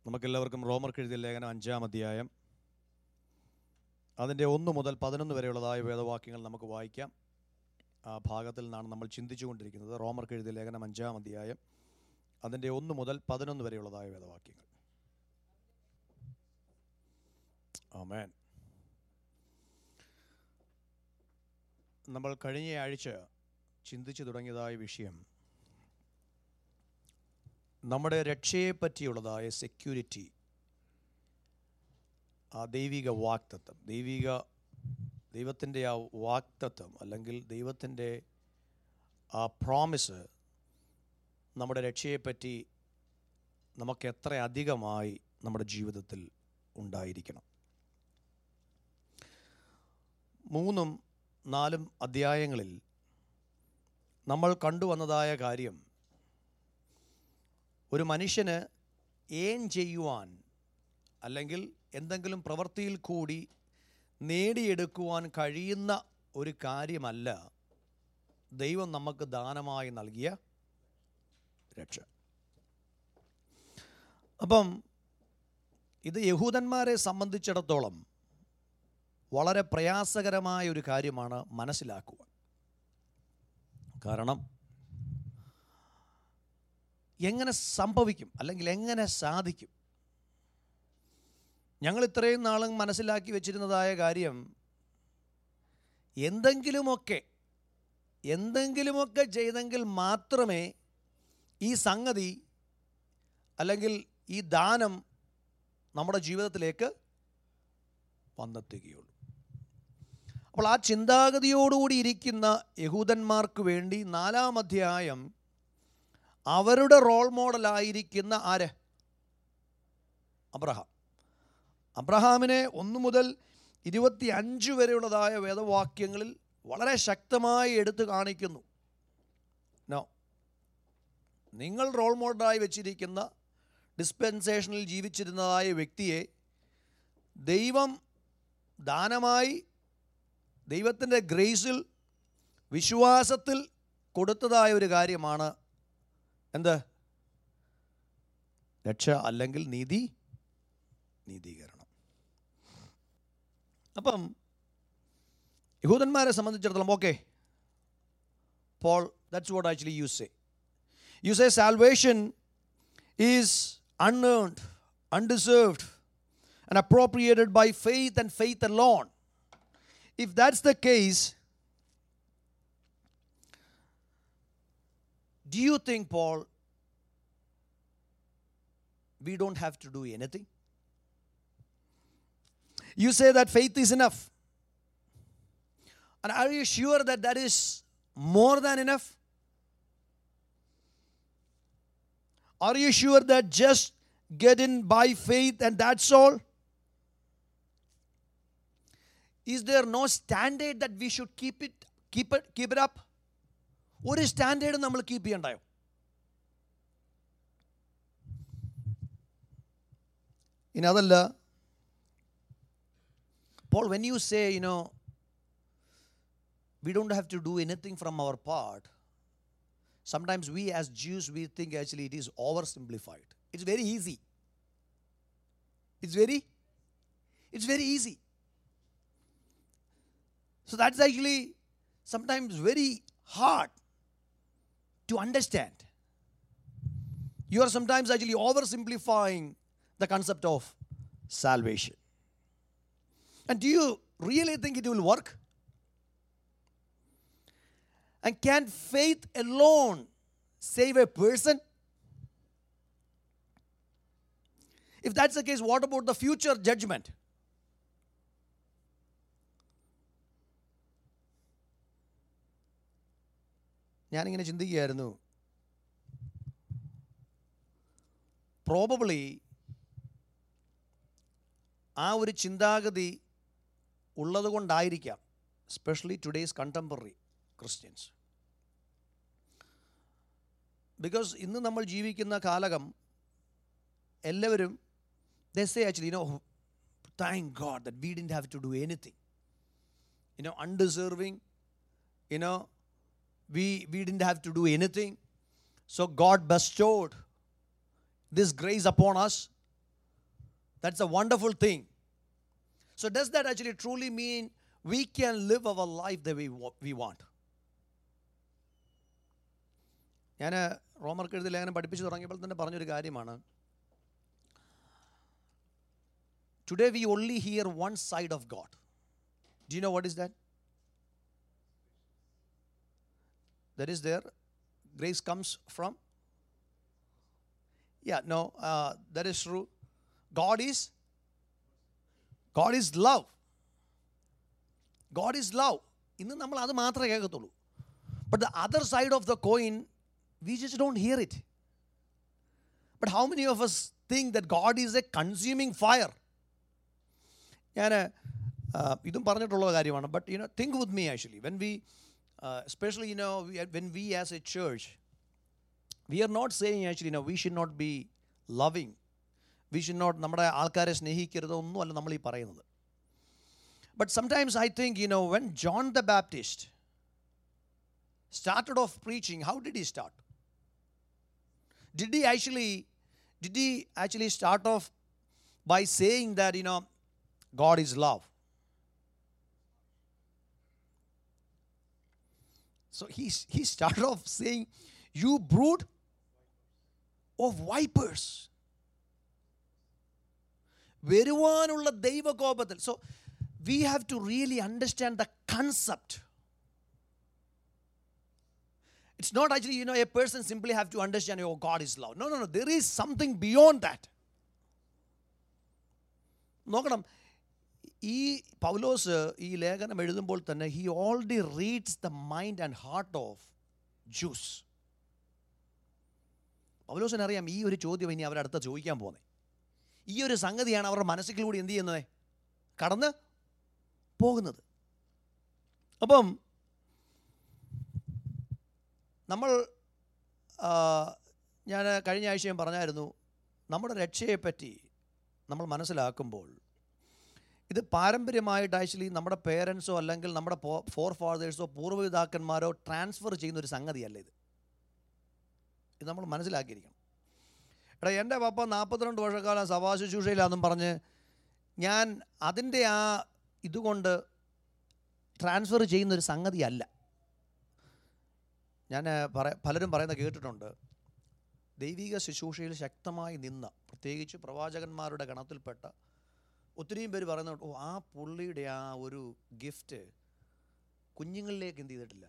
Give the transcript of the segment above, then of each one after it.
നമുക്കെല്ലാവർക്കും റോമർക്ക് എഴുതിയ ലേഖനം അഞ്ചാം അധ്യായം അതിൻ്റെ ഒന്ന് മുതൽ പതിനൊന്ന് വരെയുള്ളതായ വേദവാക്യങ്ങൾ നമുക്ക് വായിക്കാം ആ ഭാഗത്തിൽ നിന്നാണ് നമ്മൾ ചിന്തിച്ചുകൊണ്ടിരിക്കുന്നത് റോമർക്ക് എഴുതിയ ലേഖനം അഞ്ചാം അധ്യായം അതിൻ്റെ ഒന്ന് മുതൽ പതിനൊന്ന് വരെയുള്ളതായ വേദവാക്യങ്ങൾ ആമേൻ നമ്മൾ കഴിഞ്ഞ ആഴ്ച ചിന്തിച്ചു തുടങ്ങിയതായ വിഷയം നമ്മുടെ രക്ഷയെ പറ്റിയുള്ളതായ സെക്യൂരിറ്റി ആ ദൈവിക വാക്തത്വം ദൈവിക ദൈവത്തിൻ്റെ ആ വാക്തത്വം അല്ലെങ്കിൽ ദൈവത്തിൻ്റെ ആ പ്രോമിസ് നമ്മുടെ രക്ഷയെപ്പറ്റി നമുക്ക് എത്ര അധികമായി നമ്മുടെ ജീവിതത്തിൽ ഉണ്ടായിരിക്കണം മൂന്നും നാലും അധ്യായങ്ങളിൽ നമ്മൾ കണ്ടുവന്നതായ കാര്യം ഒരു മനുഷ്യന് ഏൺ ചെയ്യുവാൻ അല്ലെങ്കിൽ എന്തെങ്കിലും പ്രവൃത്തിയിൽ കൂടി നേടിയെടുക്കുവാൻ കഴിയുന്ന ഒരു കാര്യമല്ല ദൈവം നമുക്ക് ദാനമായി നൽകിയ രക്ഷ അപ്പം ഇത് യഹൂദന്മാരെ സംബന്ധിച്ചിടത്തോളം വളരെ പ്രയാസകരമായ ഒരു കാര്യമാണ് മനസ്സിലാക്കുവാൻ കാരണം എങ്ങനെ സംഭവിക്കും അല്ലെങ്കിൽ എങ്ങനെ സാധിക്കും ഞങ്ങൾ ഇത്രയും നാളും മനസ്സിലാക്കി വെച്ചിരുന്നതായ കാര്യം എന്തെങ്കിലുമൊക്കെ എന്തെങ്കിലുമൊക്കെ ചെയ്തെങ്കിൽ മാത്രമേ ഈ സംഗതി അല്ലെങ്കിൽ ഈ ദാനം നമ്മുടെ ജീവിതത്തിലേക്ക് വന്നെത്തുകയുള്ളൂ അപ്പോൾ ആ ചിന്താഗതിയോടുകൂടി ഇരിക്കുന്ന യഹൂദന്മാർക്ക് വേണ്ടി നാലാം അധ്യായം അവരുടെ റോൾ മോഡലായിരിക്കുന്ന ആര് അബ്രഹാം അബ്രഹാമിനെ ഒന്നു മുതൽ ഇരുപത്തി അഞ്ച് വരെയുള്ളതായ വേദവാക്യങ്ങളിൽ വളരെ ശക്തമായി എടുത്തു കാണിക്കുന്നു നോ നിങ്ങൾ റോൾ മോഡലായി വെച്ചിരിക്കുന്ന ഡിസ്പെൻസേഷനിൽ ജീവിച്ചിരുന്നതായ വ്യക്തിയെ ദൈവം ദാനമായി ദൈവത്തിൻ്റെ ഗ്രേസിൽ വിശ്വാസത്തിൽ കൊടുത്തതായ ഒരു കാര്യമാണ് എന്ത് രക്ഷ അല്ലെങ്കിൽ നീതി നീതീകരണം അപ്പം യഹൂദന്മാരെ സംബന്ധിച്ചിടത്തോളം okay Paul that's what actually you say you say salvation is unearned undeserved and appropriated by faith and faith alone if that's the case Do you think, Paul, we don't have to do anything? You say that faith is enough. And are you sure that that is more than enough? Are you sure that just get in by faith and that's all? Is there no standard that we should keep it keep it keep it up? ഒരു standard നമ്മൾ keep ചെയ്യണ്ടായോ ഇനി അതല്ല Paul when you say you know we don't have to do anything from our part sometimes we as Jews we think actually it is over simplified it's very easy it's very it's very easy so that's actually sometimes very hard to understand. You are sometimes actually oversimplifying the concept of salvation. And do you really think it will work? And can faith alone save a person? If that's the case, what about the future judgment? ഞാനിങ്ങനെ ചിന്തിക്കുകയായിരുന്നു probably ആ ഒരു ചിന്താഗതി ഉള്ളത് കൊണ്ടായിരിക്കാം specially today's contemporary Christians because ഇന്ന് നമ്മൾ ജീവിക്കുന്ന കാലകം എല്ലാവരും they say actually you know thank God that we didn't have to do anything you know undeserving you know we, we didn't have to do anything. So God bestowed this grace upon us. That's a wonderful thing. So, does that actually truly mean we can live our life the way wa- we want? ഞാൻ റോമർക്ക് എഴുതി ലേഖനം പഠിപ്പിച്ചു തുടങ്ങിയപ്പോൾ തന്നെ പറഞ്ഞൊരു കാര്യമാണ് today we only hear one side of God do you know what is that that is the grace comes from Yeah, no, uh, that is true. God is God is love. God is love. ഇന്ന് നമ്മൾ അത് മാത്രമേ കേൾക്കത്തുള്ളൂ but the other side of the coin we just don't hear it but how many of us think that God is a consuming fire ഞാൻ ഇതും പറഞ്ഞിട്ടുള്ള കാര്യമാണ് but you know think with me actually when we especially you know when we as a church we are not saying actually no we should not be loving we should not നമ്മുടെ ആൾക്കാരെ സ്നേഹിക്കരുത് ഒന്നുമല്ല നമ്മൾ ഈ പറയുന്നത് but sometimes I think you know when John the Baptist started off preaching how did he start did he actually did he actually start off by saying that you know God is love So he, he started off saying, You brood of vipers. വരുവാനുള്ള ദൈവകോപത്തിൽ so we have to really understand the concept it's not actually you know a person simply have to understand your God is love no no no there is something beyond that നോക്കണം ഈ പൗലോസ് ഈ ലേഖനം എഴുതുമ്പോൾ തന്നെ he already reads the mind and heart of Jews പൗലോസിന് അറിയാം ഈ ഒരു ചോദ്യം ഇനി അവരടുത്ത ചോദിക്കാൻ പോകുന്നത് ഈ ഒരു സംഗതിയാണ് അവരുടെ മനസ്സിലൂടെ എന്ത് ചെയ്യുന്നത് കടന്ന് പോകുന്നത് അപ്പം നമ്മൾ ഞാൻ കഴിഞ്ഞ ആഴ്ചയും പറഞ്ഞായിരുന്നു നമ്മുടെ രക്ഷയെപ്പറ്റി നമ്മൾ മനസ്സിലാക്കുമ്പോൾ ഇത് പാരമ്പര്യമായിട്ട് ആക്ച്വലി നമ്മുടെ പേരൻസോ അല്ലെങ്കിൽ നമ്മുടെ ഫോർ ഫാദേഴ്സോ പൂർവ്വപിതാക്കന്മാരോ ട്രാൻസ്ഫർ ചെയ്യുന്ന ഒരു സംഗതിയല്ല ഇത് ഇത് നമ്മൾ മനസ്സിലാക്കിയിരിക്കണം എടാ എൻ്റെ പപ്പ നാൽപ്പത്തിരണ്ട് വർഷക്കാലം സഭാ ശുശ്രൂഷയിലാണെന്നും പറഞ്ഞ് ഞാൻ അതിൻ്റെ ആ ഇതുകൊണ്ട് ട്രാൻസ്ഫർ ചെയ്യുന്നൊരു സംഗതിയല്ല ഞാൻ പറ പലരും പറയുന്ന കേട്ടിട്ടുണ്ട് ദൈവിക ശുശ്രൂഷയിൽ ശക്തമായി നിന്ന പ്രത്യേകിച്ച് പ്രവാചകന്മാരുടെ ഗണത്തിൽപ്പെട്ട ഒത്തിരിയും പേര് പറയുന്നുണ്ട് ഓ ആ പുള്ളിയുടെ ആ ഒരു ഗിഫ്റ്റ് കുഞ്ഞുങ്ങളിലേക്ക് എന്ത് ചെയ്തിട്ടില്ല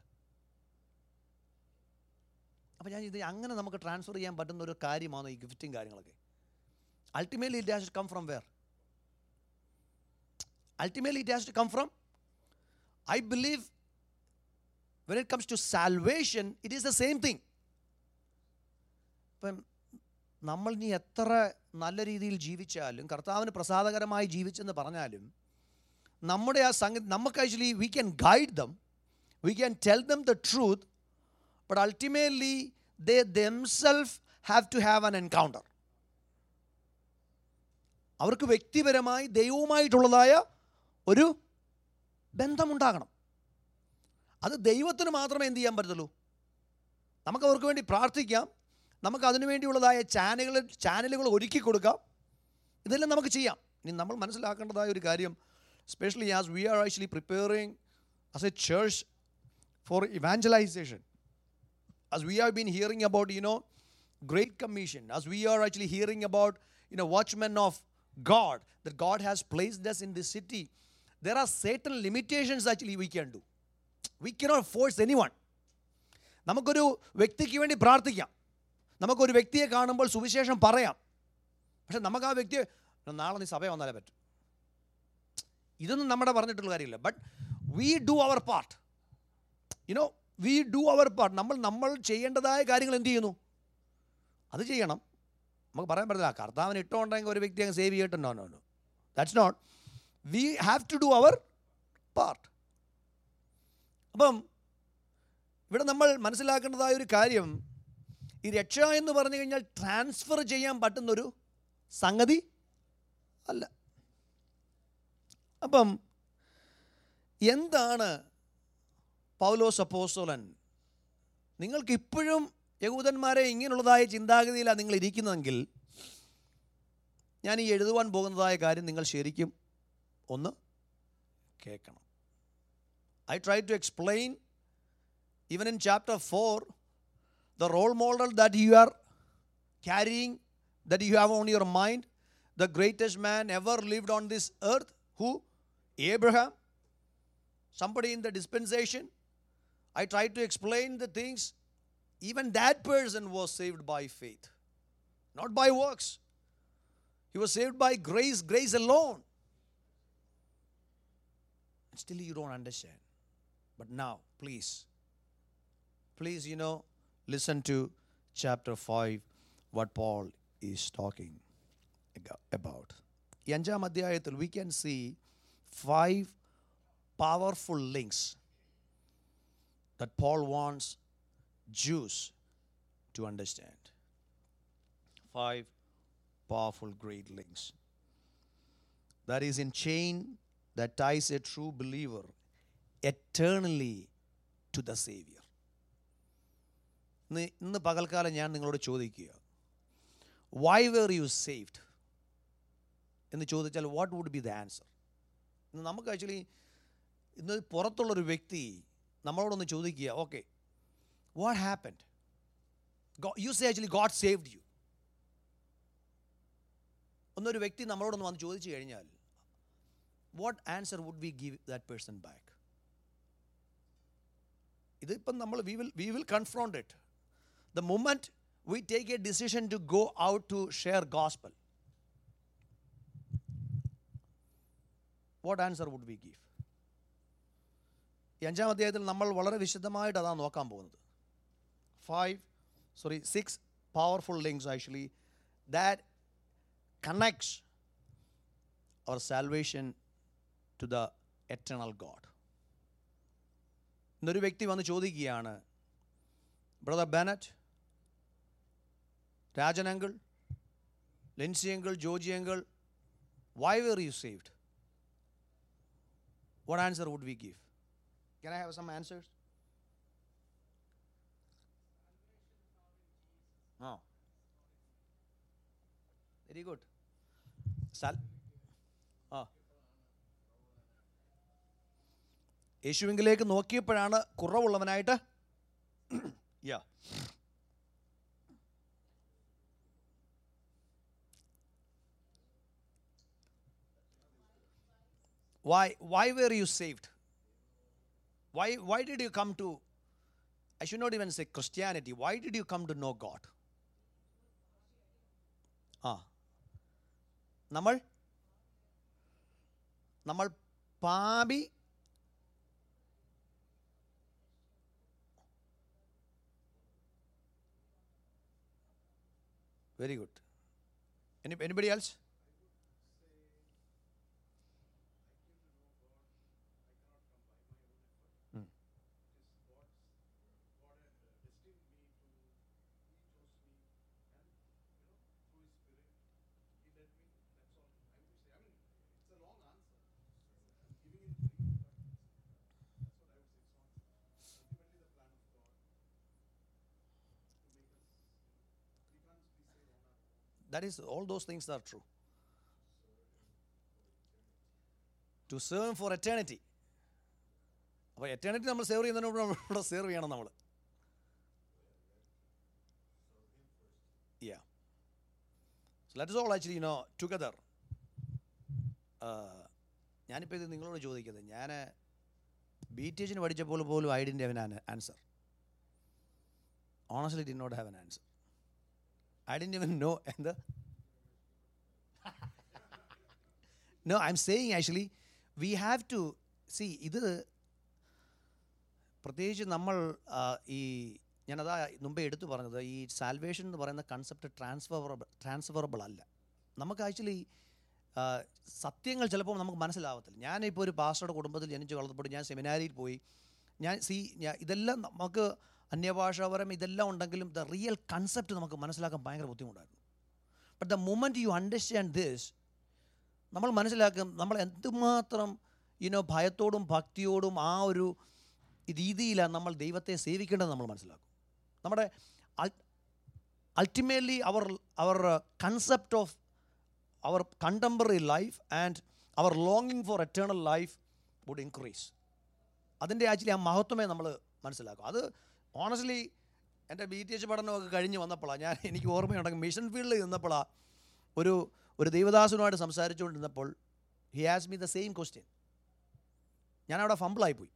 അപ്പോൾ ഞാൻ ഇത് അങ്ങനെ നമുക്ക് ട്രാൻസ്ഫർ ചെയ്യാൻ പറ്റുന്ന ഒരു കാര്യമാണോ ഈ ഗിഫ്റ്റും കാര്യങ്ങളൊക്കെ ultimately it has to come from where ultimately it has to come from I believe when it comes to salvation it is the same thing ഇപ്പം നമ്മൾ ഇനി എത്ര നല്ല രീതിയിൽ ജീവിച്ചാലും കർത്താവിന് പ്രസാദകരമായി ജീവിച്ചെന്ന് പറഞ്ഞാലും നമ്മുടെ ആ സംഗതി നമുക്ക് actually we can guide them we can tell them the truth but ultimately they themselves have to have an encounter അവർക്ക് വ്യക്തിപരമായി ദൈവവുമായിട്ടുള്ളതായ ഒരു ബന്ധമുണ്ടാകണം അത് ദൈവത്തിന് മാത്രമേ എന്ത് ചെയ്യാൻ പറ്റത്തുള്ളൂ നമുക്ക് അവർക്ക് വേണ്ടി പ്രാർത്ഥിക്കാം നമുക്ക് അതിനു വേണ്ടിയുള്ളതായ ചാനലുകൾ ചാനലുകൾ ഒരുക്കി കൊടുക്കാം ഇതെല്ലാം നമുക്ക് ചെയ്യാം ഇനി നമ്മൾ മനസ്സിലാക്കേണ്ടതായ ഒരു കാര്യം specially as we are actually preparing as a church for evangelization as we have been hearing about, you know, Great Commission, as we are actually hearing about, you know, watchmen of God, that God has placed us in this city, there are certain limitations actually we can do. We cannot force anyone. നമുക്കൊരു വ്യക്തിക്ക് വേണ്ടി പ്രാർത്ഥിക്കാം നമുക്കൊരു വ്യക്തിയെ കാണുമ്പോൾ സുവിശേഷം പറയാം പക്ഷെ നമുക്ക് ആ വ്യക്തിയെ നാളെ നീ സഭ വന്നാലേ പറ്റും ഇതൊന്നും നമ്മുടെ പറഞ്ഞിട്ടുള്ള കാര്യമില്ല but we do our part you know we do our part നമ്മൾ നമ്മൾ ചെയ്യേണ്ടതായ കാര്യങ്ങൾ എന്ത് ചെയ്യുന്നു അത് ചെയ്യണം നമുക്ക് പറയാൻ പറ്റില്ല കർത്താവിന് ഇട്ടുകൊണ്ടെങ്കിൽ ഒരു വ്യക്തി അങ്ങ് സേവ് ചെയ്തിട്ടുണ്ടോ no no that's not we have to do our part അപ്പം ഇവിടെ നമ്മൾ മനസ്സിലാക്കേണ്ടതായ ഒരു കാര്യം ഈ രക്ഷ എന്ന് പറഞ്ഞു കഴിഞ്ഞാൽ ട്രാൻസ്ഫർ ചെയ്യാൻ പറ്റുന്നൊരു സംഗതി അല്ല അപ്പം എന്താണ് പൗലോസ് അപ്പോസ്തോലൻ നിങ്ങൾക്ക് ഇപ്പോഴും യഹൂദന്മാരെ ഇങ്ങനെയുള്ളതായ ചിന്താഗതിയിലാണ് നിങ്ങൾ ഇരിക്കുന്നതെങ്കിൽ ഞാൻ ഈ എഴുതുവാൻ പോകുന്നതായ കാര്യം നിങ്ങൾ ശരിക്കും ഒന്ന് കേൾക്കണം I try to explain even in chapter four the role model that you are carrying, that you have on your mind, the greatest man ever lived on this earth, who? Abraham, somebody in the dispensation. I tried to explain the things. Even that person was saved by faith, not by works. He was saved by grace, grace alone. And still you don't understand. But now, please, please, you know, listen to chapter 5, what Paul is talking ag- about. ഈ അഞ്ചാം അധ്യായത്തിൽ we can see five powerful links that Paul wants Jews to understand. Five powerful great links. That is in chain that ties a true believer eternally to the Savior. ഇന്ന് ഇന്ന് പകൽക്കാലം ഞാൻ നിങ്ങളോട് ചോദിക്കുക Y were you saved എന്ന് ചോദിച്ചാൽ what would be the answer ഇന്ന് നമുക്ക് ആക്ച്വലി ഇന്ന് പുറത്തുള്ളൊരു വ്യക്തി നമ്മളോടൊന്ന് ചോദിക്കുക okay what happened you say actually God saved you ഒന്നൊരു വ്യക്തി നമ്മളോടൊന്ന് വന്ന് ചോദിച്ചു കഴിഞ്ഞാൽ what answer would we give that person back ഇതിപ്പം നമ്മൾ we will we will confront it the moment we take a decision to go out to share gospel what answer would we give ഈ അഞ്ചാം അധ്യായത്തിൽ നമ്മൾ വളരെ വിശദമായിട്ട് അതാണ് നോക്കാൻ പോകുന്നത് five sorry six powerful links actually that connects our salvation to the eternal God ഇന്നൊരു വ്യക്തി വന്ന് ചോദിക്കുകയാണ് brother Bennett Rajan uncle Lency uncle Joji uncle why were you saved what answer would we give Can I have some answers? No. Very good. Sal. ആ യേശുവിങ്കിലേക്ക് നോക്കിയപ്പോഴാണ് കുറവുള്ളവനായിട്ട് യാ why why were you saved why why did you come to i should not even say christianity why did you come to know god ആ നമ്മൾ നമ്മൾ പാപി very good Any, anybody else That is, all those things are true. To serve Him for eternity. അപ്പോൾ eternity നമ്മൾ save ചെയ്യുന്നതിന് മുമ്പ് നമ്മൾ ഇവിടെ സേവ് ചെയ്യണം നമ്മൾ yeah so let us all actually you know together ഞാനിപ്പോൾ ഇത് നിങ്ങളോട് ചോദിക്കുന്നത് ഞാൻ ബി ടി എച്ചിന് പഠിച്ചപ്പോൾ പോലും I didn't have an answer honestly did not have an answer I didn't even know. And the no, I'm saying actually, we have to see ഇത് പ്രത്യേകിച്ച് നമ്മൾ ആ, ഈ ഞാനതാ മുമ്പേ എടുത്തു പറഞ്ഞത് ഈ സാൽവേഷൻ എന്ന് പറയുന്ന കൺസെപ്റ്റ് ട്രാൻസ്ഫറബിൾ ട്രാൻസ്ഫറബിൾ അല്ല നമുക്ക് ആക്ച്വലി സത്യങ്ങൾ ചിലപ്പോൾ നമുക്ക് മനസ്സിലാവത്തില്ല ഞാനിപ്പോൾ ഒരു പാസ്റ്ററുടെ കുടുംബത്തിൽ ജനിച്ച് വളർത്തപ്പെട്ടു ഞാൻ സെമിനാരിയിൽ പോയി ഞാൻ സി ഞാൻ ഇതെല്ലാം നമുക്ക് അന്യഭാഷാപരം ഇതെല്ലാം ഉണ്ടെങ്കിലും ദ റിയൽ കൺസെപ്റ്റ് നമുക്ക് മനസ്സിലാക്കാൻ ഭയങ്കര ബുദ്ധിമുട്ടായിരുന്നു but the moment you understand this നമ്മൾ മനസ്സിലാക്കും നമ്മൾ എന്തുമാത്രം യുനോ ഭയത്തോടും ഭക്തിയോടും ആ ഒരു രീതിയിലാണ് നമ്മൾ ദൈവത്തെ സേവിക്കേണ്ടത് നമ്മൾ മനസ്സിലാക്കും നമ്മുടെ ultimately our our concept of our contemporary life and our ലോങ്ങിങ് for eternal life would increase അതിൻ്റെ ആക്ച്വലി ആ മഹത്വമേ നമ്മൾ മനസ്സിലാക്കും അത് ഓണസ്റ്റ്ലി എൻ്റെ ബി ടി എച്ച് പഠനമൊക്കെ കഴിഞ്ഞ് വന്നപ്പോഴാണ് ഞാൻ എനിക്ക് ഓർമ്മയുണ്ടെങ്കിൽ മിഷൻ ഫീൽഡിൽ നിന്നപ്പോഴാണ് ഒരു ഒരു ദൈവദാസനുമായിട്ട് സംസാരിച്ചുകൊണ്ടിരുന്നപ്പോൾ he has me the same question ഞാനവിടെ ഫംബിളായിപ്പോയി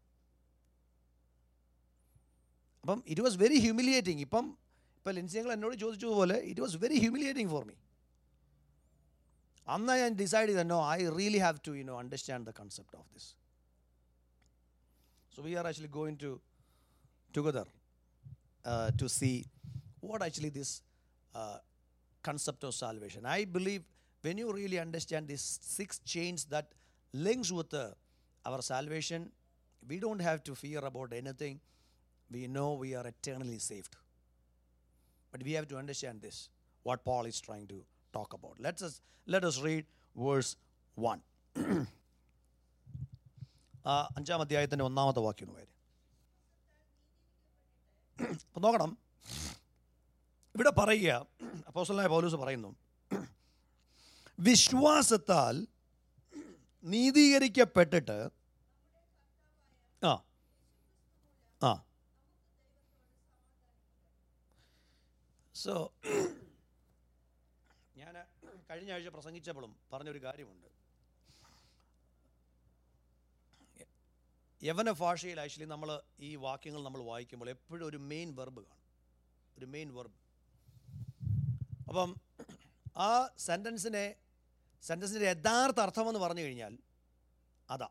അപ്പം ഇറ്റ് വാസ് വെരി ഹ്യൂമിലിയേറ്റിംഗ് ഇപ്പം ഇപ്പം ലിൻസിയങ്ങൾ എന്നോട് ചോദിച്ചതുപോലെ it was very humiliating for me അന്ന് ഞാൻ ഡിസൈഡ് ചെയ്ത no I really have to you know understand the concept of this so we are actually going to together to see what actually this concept of salvation. I believe when you really understand these six chains that links with uh, our salvation, we don't have to fear about anything. We know we are eternally saved. But we have to understand this, what Paul is trying to talk about. Let's us, let us read verse 1. ആ അഞ്ചാം അധ്യായത്തിൻ്റെ ഒന്നാമത്തെ വാക്യം ഒന്ന് വരെ അപ്പം നോക്കണം ഇവിടെ പറയുക അപ്പോസ്റ്റലായ പൗലൂസ് പറയുന്നു വിശ്വാസത്താൽ നീതീകരിക്കപ്പെട്ടിട്ട് ആ ആ സോ ഞാൻ കഴിഞ്ഞ ആഴ്ച പ്രസംഗിച്ചപ്പോഴും പറഞ്ഞൊരു കാര്യമുണ്ട് യവന ഭാഷയിൽ ആക്ച്വലി നമ്മൾ ഈ വാക്യങ്ങൾ നമ്മൾ വായിക്കുമ്പോൾ എപ്പോഴും ഒരു മെയിൻ വെർബ് കാണും ഒരു മെയിൻ വെർബ് അപ്പം ആ സെൻറ്റൻസിനെ സെൻറ്റൻസിൻ്റെ യഥാർത്ഥ അർത്ഥമെന്ന് പറഞ്ഞു കഴിഞ്ഞാൽ അതാ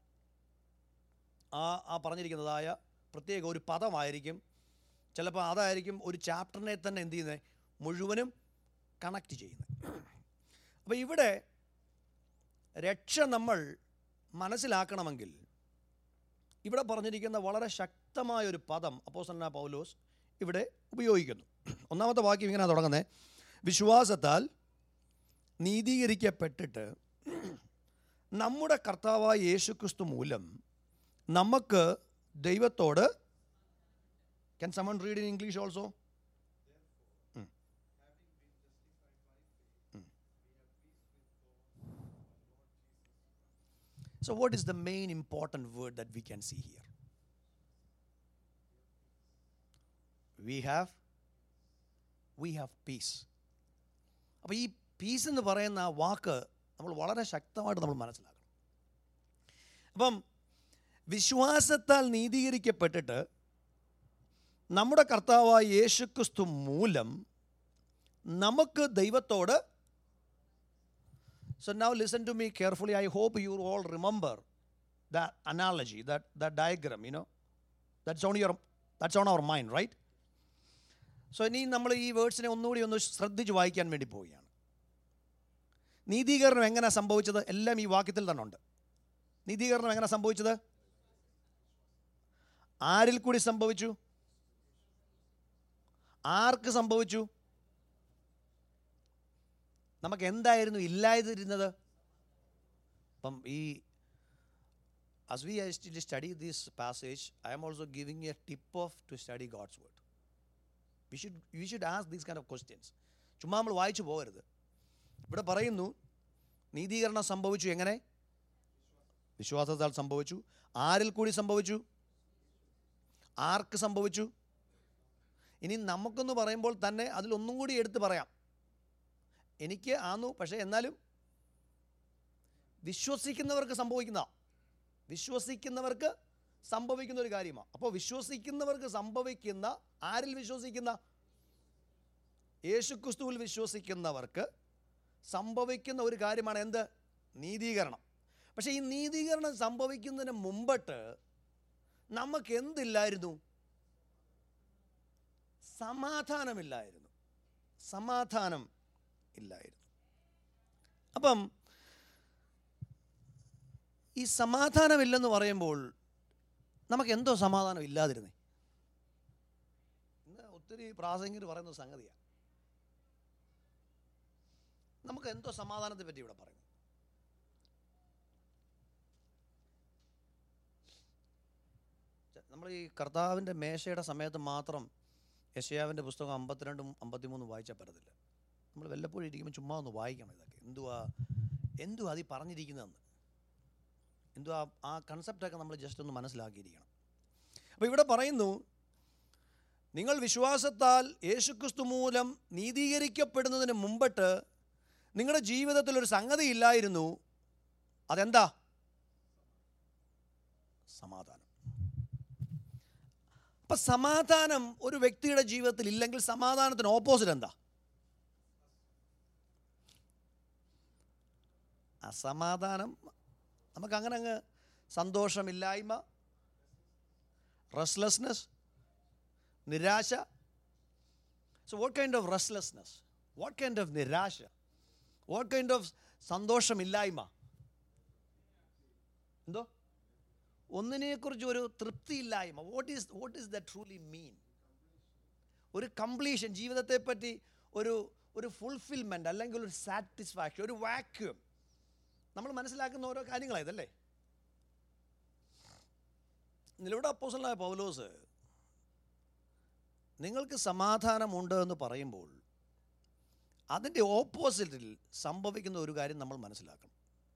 ആ ആ പറഞ്ഞിരിക്കുന്നതായ പ്രത്യേക ഒരു പദമായിരിക്കും ചിലപ്പോൾ അതായിരിക്കും ഒരു ചാപ്റ്ററിനെ തന്നെ എന്ത് ചെയ്യുന്നത് മുഴുവനും കണക്റ്റ് ചെയ്യുന്നത് അപ്പോൾ ഇവിടെ രക്ഷ നമ്മൾ മനസ്സിലാക്കണമെങ്കിൽ ഇവിടെ പറഞ്ഞിരിക്കുന്ന വളരെ ശക്തമായ ഒരു പദം അപ്പോസന്ന പൗലോസ് ഇവിടെ ഉപയോഗിക്കുന്നു ഒന്നാമത്തെ വാക്യം ഇങ്ങനെ തുടങ്ങുന്നത് വിശ്വാസത്താൽ നീതീകരിക്കപ്പെട്ടിട്ട് നമ്മുടെ കർത്താവായ യേശുക്രിസ്തു മൂലം നമുക്ക് ദൈവത്തോട് can someone read in English also So, what is the main important word that we can see here? We have we have peace. അപ്പോൾ ഈ പീസ് എന്ന് പറയുന്ന ആ വാക്ക് നമ്മൾ വളരെ ശക്തമായിട്ട് നമ്മൾ മനസ്സിലാക്കണം അപ്പം വിശ്വാസത്താൽ നീതീകരിക്കപ്പെട്ടിട്ട് നമ്മുടെ കർത്താവായ യേശുക്രിസ്തു മൂലം നമുക്ക് ദൈവത്തോട് So now listen to me carefully. I hope you all remember that analogy, that, that diagram, you know. That's on your that's on our mind, right? So ഇനി നമ്മൾ ഈ വേർഡ്സിനെ ഒന്നുകൂടി ഒന്ന് ശ്രദ്ധിച്ച് വായിക്കാൻ വേണ്ടി പോവുകയാണ് നീതീകരണം എങ്ങനെ സംഭവിച്ചത് എല്ലാം ഈ വാക്യത്തിൽ തന്നെ ഉണ്ട് നീതീകരണം എങ്ങനെ സംഭവിച്ചത് ആരിൽ കൂടി സംഭവിച്ചു ആർക്ക് സംഭവിച്ചു നമുക്ക് എന്തായിരുന്നു ഇല്ലാതിരുന്നത് അപ്പം ഈ as we actually study this passage, I am also giving you a tip off to study God's word. We should, we should ask these kind of questions. ചുമ്മാ നമ്മൾ വായിച്ചു പോകരുത് ഇവിടെ പറയുന്നു നീതീകരണം സംഭവിച്ചു എങ്ങനെ വിശ്വാസത്താൽ സംഭവിച്ചു ആരിൽ കൂടി സംഭവിച്ചു ആർക്ക് സംഭവിച്ചു ഇനി നമുക്കെന്ന് പറയുമ്പോൾ തന്നെ അതിലൊന്നും കൂടി എടുത്ത് പറയാം എനിക്ക് ആന്നു പക്ഷേ എന്നാലും വിശ്വസിക്കുന്നവർക്ക് സംഭവിക്കുന്ന വിശ്വസിക്കുന്നവർക്ക് സംഭവിക്കുന്ന ഒരു കാര്യമാണ് അപ്പോൾ വിശ്വസിക്കുന്നവർക്ക് സംഭവിക്കുന്ന ആരിൽ വിശ്വസിക്കുന്ന യേശുക്രിസ്തുവിൽ വിശ്വസിക്കുന്നവർക്ക് സംഭവിക്കുന്ന ഒരു കാര്യമാണ് എന്ത് നീതീകരണം പക്ഷേ ഈ നീതീകരണം സംഭവിക്കുന്നതിന് മുമ്പിട്ട് നമുക്ക് എന്തില്ലായിരുന്നു സമാധാനമില്ലായിരുന്നു സമാധാനം ഇല്ലായിരുന്നു അപ്പം ഈ സമാധാനമില്ലെന്ന് പറയുമ്പോൾ നമുക്ക് എന്തോ സമാധാനം ഇല്ലാതിരുന്നേ ഇന്ന് ഒത്തിരി പ്രാസംഗികർ പറയുന്ന ഒരു സംഗതിയാണ് നമുക്ക് എന്തോ സമാധാനത്തെ പറ്റി ഇവിടെ പറയുന്നു നമ്മൾ ഈ കർത്താവിൻ്റെ മേശയുടെ സമയത്ത് മാത്രം യശയാവിൻ്റെ പുസ്തകം അമ്പത്തിരണ്ടും അമ്പത്തിമൂന്നും വായിച്ചാൽ പറ്റത്തില്ല നമ്മൾ വല്ലപ്പോഴും ഇരിക്കുമ്പോൾ ചുമ്മാ ഒന്ന് വായിക്കണം ഇതൊക്കെ എന്തുവാ എന്തുവാ അതിൽ പറഞ്ഞിരിക്കുന്നതെന്ന് എന്തുവാ ആ കൺസെപ്റ്റൊക്കെ നമ്മൾ ജസ്റ്റ് ഒന്ന് മനസ്സിലാക്കിയിരിക്കണം അപ്പോൾ ഇവിടെ പറയുന്നു നിങ്ങൾ വിശ്വാസത്താൽ യേശുക്രിസ്തു മൂലം നീതീകരിക്കപ്പെടുന്നതിന് മുമ്പിട്ട് നിങ്ങളുടെ ജീവിതത്തിൽ ഒരു സംഗതി ഇല്ലായിരുന്നു അതെന്താ സമാധാനം അപ്പൊ സമാധാനം ഒരു വ്യക്തിയുടെ ജീവിതത്തിൽ ഇല്ലെങ്കിൽ സമാധാനത്തിന് ഓപ്പോസിറ്റ് എന്താ അസമാധാനം നമുക്ക് അങ്ങനെ അങ്ങ് സന്തോഷമില്ലായ്മ റെസ്ലെസ്നെസ് നിരാശ so what kind of restlessness what kind of നിരാശ വാട്ട് കൈൻഡ് ഓഫ് സന്തോഷമില്ലായ്മ എന്തോ ഒന്നിനെക്കുറിച്ച് ഒരു തൃപ്തിയില്ലായ്മ what is what is the truly mean ഒരു കംപ്ലീഷൻ ജീവിതത്തെപ്പറ്റി ഒരു ഒരു ഫുൾഫിൽമെൻ്റ് അല്ലെങ്കിൽ ഒരു സാറ്റിസ്ഫാക്ഷൻ ഒരു വാക്യൂം നമ്മൾ മനസ്സിലാക്കുന്ന ഓരോ കാര്യങ്ങളാണ് ഇതല്ലേ നിലവിടെ അപ്പോസലായ പൗലോസ് നിങ്ങൾക്ക് സമാധാനമുണ്ട് എന്ന് പറയുമ്പോൾ അതിൻ്റെ ഓപ്പോസിറ്റിൽ സംഭവിക്കുന്ന ഒരു കാര്യം നമ്മൾ മനസ്സിലാക്കണം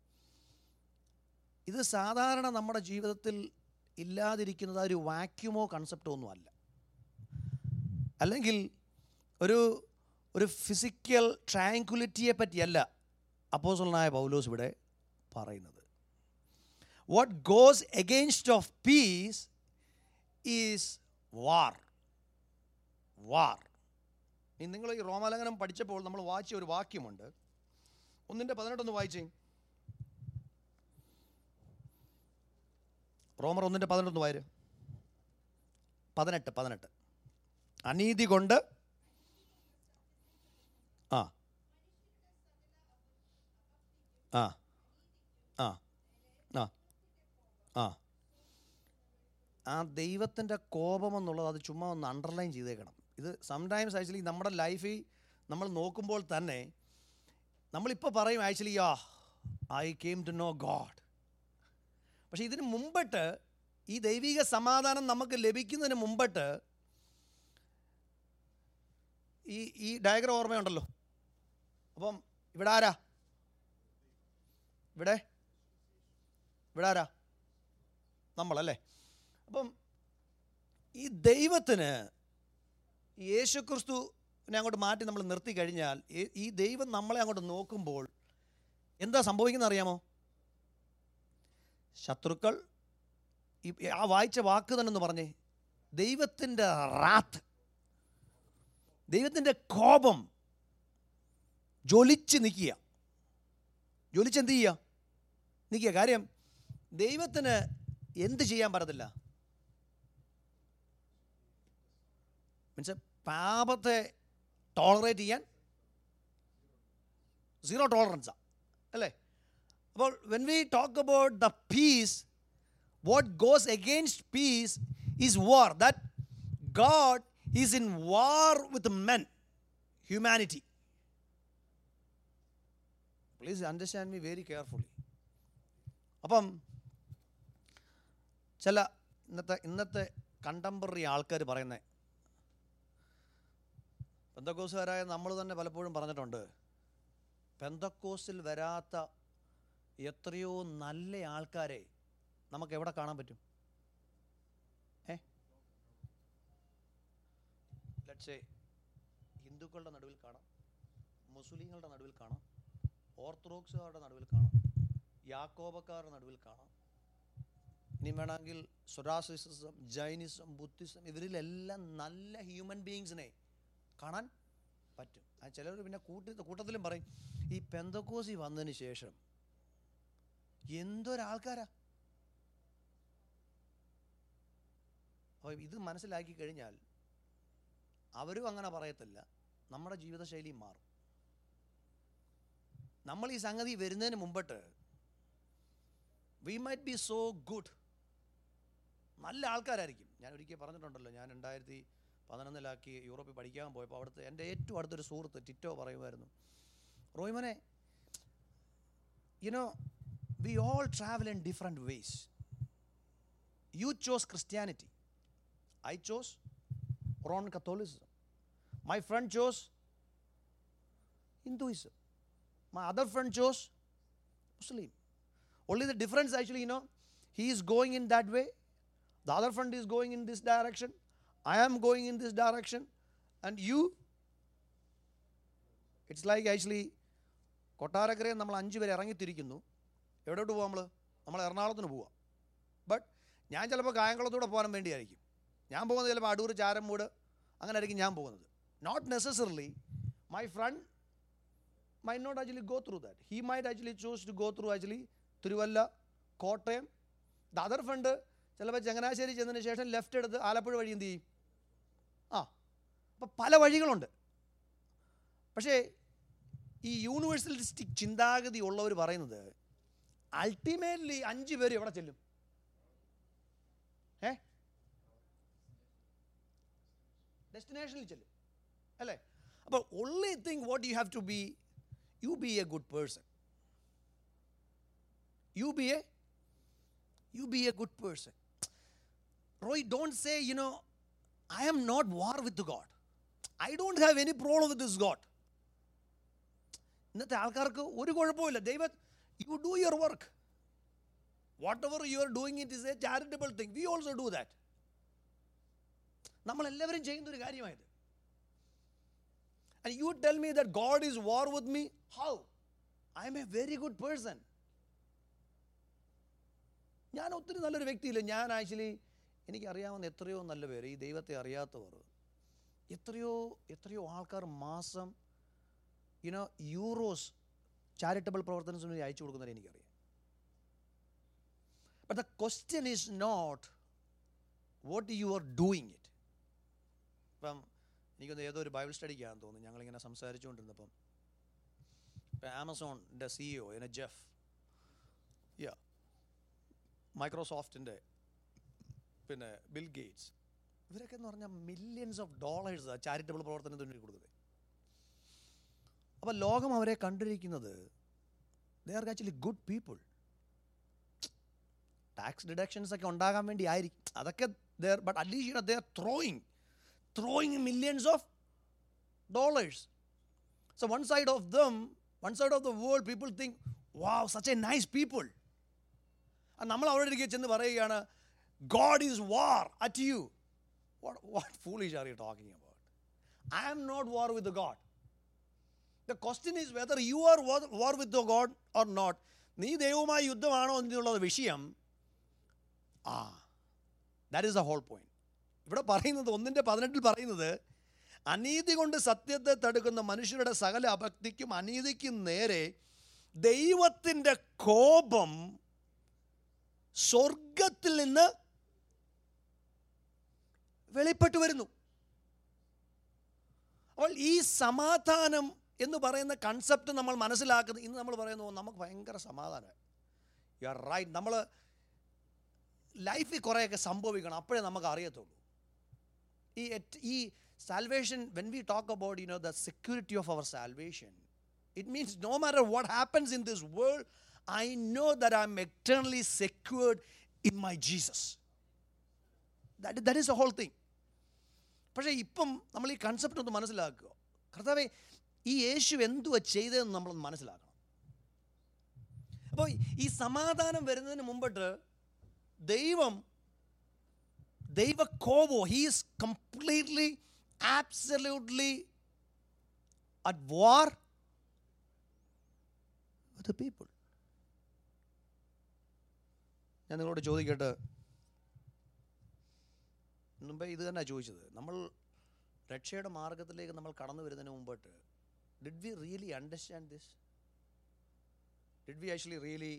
ഇത് സാധാരണ നമ്മുടെ ജീവിതത്തിൽ ഇല്ലാതിരിക്കുന്നത് ആ ഒരു വാക്യൂമോ കൺസെപ്റ്റോ ഒന്നും അല്ല അല്ലെങ്കിൽ ഒരു ഒരു ഫിസിക്കൽ ട്രാങ്കുലിറ്റിയെ പറ്റിയല്ല അപ്പോസലനായ പൗലോസ് ഇവിടെ പറയുന്നത് what goes against of peace is war war ഇനി നിങ്ങൾ ഈ റോമാലങ്കനം പഠിച്ചപ്പോൾ നമ്മൾ വായിച്ച ഒരു വാക്യമുണ്ട് ഒന്നിൻ്റെ പതിനെട്ടൊന്ന് വായിച്ചേ റോമർ ഒന്നിൻ്റെ പതിനെട്ടൊന്ന് വായര് പതിനെട്ട് പതിനെട്ട് അനീതി കൊണ്ട് ആ ആ ആ ആ ആ ആ ദൈവത്തിൻ്റെ കോപം എന്നുള്ളത് അത് ചുമ്മാ ഒന്ന് അണ്ടർലൈൻ ചെയ്തേക്കണം ഇത് സംടൈംസ് ആക്ച്വലി നമ്മുടെ ലൈഫിൽ നമ്മൾ നോക്കുമ്പോൾ തന്നെ നമ്മളിപ്പോൾ പറയും ആക്ച്വലി ആ I came to know God പക്ഷേ ഇതിന് മുമ്പിട്ട് ഈ ദൈവിക സമാധാനം നമുക്ക് ലഭിക്കുന്നതിന് മുമ്പിട്ട് ഈ ഈ ഡയഗ്രം ഓർമ്മയുണ്ടല്ലോ അപ്പം ഇവിടെ ആരാ ഇവിടെ ഇവിടെ ആരാ നമ്മളല്ലേ അപ്പം ഈ ദൈവത്തിന് ഈ യേശുക്രിസ്തുവിനെ അങ്ങോട്ട് മാറ്റി നമ്മൾ നിർത്തി കഴിഞ്ഞാൽ ഈ- ഈ ദൈവം നമ്മളെ അങ്ങോട്ട് നോക്കുമ്പോൾ എന്താ സംഭവിക്കുന്നത് അറിയാമോ ശത്രുക്കൾ ഈ ആ വായിച്ച വാക്ക് തന്നെ ഒന്ന് പറഞ്ഞേ ദൈവത്തിൻ്റെ റാത്ത് ദൈവത്തിൻ്റെ കോപം ജ്വലിച്ച് നിൽക്കുക ജ്വലിച്ച് എന്ത് ചെയ്യുക നിൽക്കുക കാര്യം ദൈവത്തിന് എന്ത് ചെയ്യാൻ പറ്റത്തില്ല മീൻസ് പാപത്തെ ടോളറേറ്റ് ചെയ്യാൻ സീറോ ടോളറൻസാണ് അല്ലേ അപ്പോൾ when we talk about the peace what goes against peace is war that God is in war with men humanity please understand me very carefully അപ്പം ചില ഇന്നത്തെ ഇന്നത്തെ കണ്ടംപററി ആൾക്കാർ പറയുന്നത് പെന്തക്കോസുകാരായ നമ്മൾ തന്നെ പലപ്പോഴും പറഞ്ഞിട്ടുണ്ട് പെന്തക്കോസിൽ വരാത്ത എത്രയോ നല്ല ആൾക്കാരെ നമുക്ക് എവിടെ കാണാൻ പറ്റും ഏ ലക്ഷേ ഹിന്ദുക്കളുടെ നടുവിൽ കാണാം മുസ്ലിങ്ങളുടെ നടുവിൽ കാണാം ഓർത്തഡോക്സുകാരുടെ നടുവിൽ കാണാം യാക്കോബക്കാരുടെ നടുവിൽ കാണാം ഇനി വേണമെങ്കിൽ സൊറാസിസം ജൈനിസം ബുദ്ധിസം ഇവരിലെല്ലാം നല്ല ഹ്യൂമൻ ബീങ്സിനെ കാണാൻ പറ്റും ആ ചിലർ പിന്നെ കൂട്ടി കൂട്ടത്തിലും പറയും ഈ പെന്തക്കോസി വന്നതിന് ശേഷം എന്തൊരാൾക്കാരാ അപ്പോൾ ഇത് മനസ്സിലാക്കി കഴിഞ്ഞാൽ അവരും അങ്ങനെ പറയത്തില്ല നമ്മുടെ ജീവിതശൈലി മാറും നമ്മൾ ഈ സംഗതി വരുന്നതിന് മുമ്പിട്ട് we might be so good നല്ല ആൾക്കാരായിരിക്കും ഞാൻ ഒരിക്കൽ പറഞ്ഞിട്ടുണ്ടല്ലോ ഞാൻ രണ്ടായിരത്തി പതിനൊന്നിലാക്കി യൂറോപ്പിൽ പഠിക്കാൻ പോയപ്പോൾ അവിടുത്തെ എൻ്റെ ഏറ്റവും അടുത്തൊരു സുഹൃത്ത് ടിറ്റോ പറയുമായിരുന്നു റോയ്മനെ you know we all travel in different ways you chose Christianity I chose Roman Catholicism my friend chose Hinduism My other friend chose Muslim. Only the difference actually, you know, he is going in that way. The other friend is going in this direction. I am going in this direction. And you, it's like actually കൊട്ടാരക്കരയിൽ നമ്മൾ അഞ്ച് പേര് ഇറങ്ങിത്തിരിക്കുന്നു എവിടോട്ട് പോകാം നമ്മൾ നമ്മൾ എറണാകുളത്തിന് പോവാം but ഞാൻ ചിലപ്പോൾ കായംകുളത്തൂടെ പോകാൻ വേണ്ടിയായിരിക്കും ഞാൻ പോകുന്നത് ചിലപ്പോൾ അടൂർ ചാരമ്മൂട് അങ്ങനെ ആയിരിക്കും ഞാൻ പോകുന്നത് not necessarily my friend might not actually go through that. He might actually choose to go through actually Thiruvalla Kottayam the other friend ചിലപ്പോൾ ചങ്ങനാശ്ശേരി ചെന്നതിന് ശേഷം ലെഫ്റ്റ് എടുത്ത് ആലപ്പുഴ വഴി എന്ത് ചെയ്യും ആ അപ്പം പല വഴികളുണ്ട് പക്ഷേ ഈ യൂണിവേഴ്സലിസ്റ്റിക് ചിന്താഗതി ഉള്ളവർ പറയുന്നത് അൾട്ടിമേറ്റ്ലി അഞ്ച് പേര് എവിടെ ചെല്ലും ഏ ഡെസ്റ്റിനേഷനിൽ ചെല്ലും അല്ലേ അപ്പോൾ only thing what you have to be you be a good person you be a you be a good person Roy don't say you know I am not war with God I don't have any problem with this God ഇന്നത്തെ ആൾക്കാർക്ക് ഒരു കുഴപ്പമില്ല ദൈവ you do your work whatever you are doing it is a charitable thing we also do that നമ്മളെല്ലാവരും ചെയ്യുന്ന ഒരു കാര്യമായത് And you tell me that God is war with me? How? I am a very good person. ഞാൻ ഒത്തിരി നല്ലൊരു വ്യക്തിയില്ല ഞാൻ actually എനിക്കറിയാവുന്ന എത്രയോ നല്ല പേര് ഈ ദൈവത്തെ അറിയാത്തവർ എത്രയോ എത്രയോ ആൾക്കാർ മാസം യുനോ യൂറോസ് ചാരിറ്റബിൾ പ്രവർത്തനത്തിന് വേണ്ടി അയച്ചു കൊടുക്കുന്നവരെ എനിക്കറിയാം but the question is not what you are doing it ഇപ്പം എനിക്കൊന്ന് ഏതോ ഒരു ബൈബിൾ സ്റ്റഡിക്കാന്ന് തോന്നുന്നു ഞങ്ങളിങ്ങനെ സംസാരിച്ചുകൊണ്ടിരുന്നപ്പം ഇപ്പം ആമസോണിൻ്റെ സിഇഒ എന്നെ ജെഫ് യാ മൈക്രോസോഫ്റ്റിൻ്റെ പിന്നെ ബിൽ ഗേറ്റ്സ് ഇവരൊക്കെ എന്ന് പറഞ്ഞാൽ മില്യൺസ് ഓഫ് ഡോളേഴ്സ് ചാരിറ്റബിൾ പ്രവർത്തനത്തിന് വേണ്ടി കൊടുക്കുന്നത് അപ്പോൾ ലോകം അവരെ കണ്ടിരിക്കുന്നത് they are actually good people tax deductions ഒക്കെ ഉണ്ടാകാൻ വേണ്ടി ആയിരിക്കും അതൊക്കെ there but at least they are throwing throwing millions of dollars. So one side of them, one side of the world, people think, wow, such a nice people. And നമ്മൾ അവിടെ ചെന്ന് പറയുകയാണ് God is war at you what what foolish are you talking about I am not war with God the question is whether you are war with the God or not നീ ദൈവവുമായി യുദ്ധമാണോ എന്നുള്ള വിഷയം ആ that is the whole point ഇവിടെ പറയുന്നത് ഒന്നിൻ്റെ പതിനെട്ടിൽ പറയുന്നത് അനീതി കൊണ്ട് സത്യത്തെ തടുക്കുന്ന മനുഷ്യരുടെ സകല അഭക്തിക്കും അനീതിക്കും നേരെ ദൈവത്തിൻ്റെ കോപം സ്വർഗത്തിൽ നിന്ന് വെളിപ്പെട്ടു വരുന്നു അപ്പോൾ ഈ സമാധാനം എന്ന് പറയുന്ന കൺസെപ്റ്റ് നമ്മൾ മനസ്സിലാക്കുന്നത് ഇന്ന് നമ്മൾ പറയുന്നു നമുക്ക് ഭയങ്കര സമാധാനം യു ആർ റൈറ്റ് നമ്മൾ ലൈഫിൽ കുറേയൊക്കെ സംഭവിക്കണം അപ്പോഴേ നമുക്ക് അറിയത്തുള്ളൂ ഈ ഈ salvation when we talk about you know the security of our salvation it means no matter what happens in this world I know that I am eternally secured in my Jesus that that is a whole thing പക്ഷേ ഇപ്പം നമ്മൾ ഈ concept ഒന്ന് മനസ്സിലാക്കുക കർത്താവെ ഈ യേശു എന്തുവാ ചെയ്തതെന്ന് നമ്മളൊന്ന് മനസ്സിലാക്കണം അപ്പോൾ ഈ സമാധാനം വരുന്നതിന് മുമ്പിട്ട് ദൈവം ദൈവകോപോ he's completely absolutely at war with people ഞാൻ നിങ്ങളോട് ചോദിക്കട്ടെ മുമ്പേ ഇത് തന്നെ ചോദിച്ചത് നമ്മൾ രക്ഷയുടെ മാർഗത്തിലേക്ക് നമ്മൾ കടന്നു വരുന്നതിന് മുമ്പിട്ട് did we really understand this did we actually really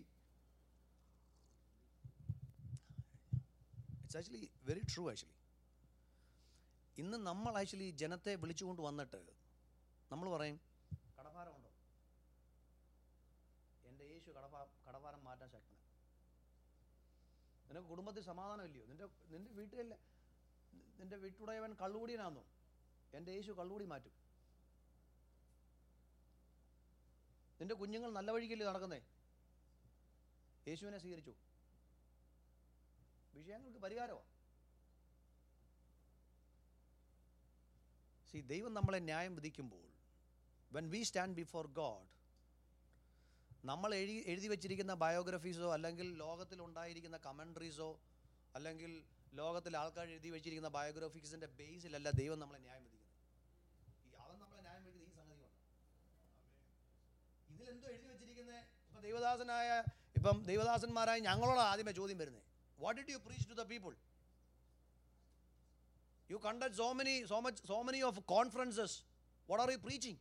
it's actually very true actually ഇന്ന് നമ്മൾ ആക്ച്വലി ജനത്തെ വിളിച്ചുകൊണ്ട് വന്നിട്ട് നമ്മൾ പറയും കടഭാരമുണ്ടോ എൻ്റെ യേശു കടഭാ കടഭാരം മാറ്റാൻ ശക്തനാണ് നിനക്ക് കുടുംബത്തിൽ സമാധാനമില്ലയോ നിൻ്റെ നിൻ്റെ വീട്ടിലെ നിൻ്റെ വീട്ടുടയവൻ കള്ളുകൂടിയനാന്നോ എൻ്റെ യേശു കള്ളുകൂടി മാറ്റും നിൻ്റെ കുഞ്ഞുങ്ങൾ നല്ല വഴിക്കല്ലേ നടക്കുന്നേ യേശുവിനെ സ്വീകരിച്ചു വിഷയങ്ങൾക്ക് പരിഹാരമാണ് സി ദൈവം നമ്മളെ ന്യായം വിധിക്കുമ്പോൾ when we stand before God നമ്മൾ എഴുതി എഴുതി വെച്ചിരിക്കുന്ന ബയോഗ്രഫീസോ അല്ലെങ്കിൽ ലോകത്തിൽ ഉണ്ടായിരിക്കുന്ന കമൻട്രീസോ അല്ലെങ്കിൽ ലോകത്തിൽ ആൾക്കാർ എഴുതി വെച്ചിരിക്കുന്ന ബയോഗ്രഫീസിൻ്റെ ബേസിലല്ല ദൈവം നമ്മളെ ന്യായം വിധിക്കുന്നത് ഈ അവൻ നമ്മളെ ന്യായം വിധിക്കുന്നത് ഈ സംഗതി കൊണ്ട് ഇതിലെന്തോ എഴുതി വെച്ചിരിക്കുന്നത് ഇപ്പം ദൈവദാസനായ ഇപ്പം ദൈവദാസന്മാരായ ഞങ്ങളോട് ആദ്യമേ ചോദ്യം വരുന്നത് what did you preach to the people you conduct so many so much so many of conferences what are you preaching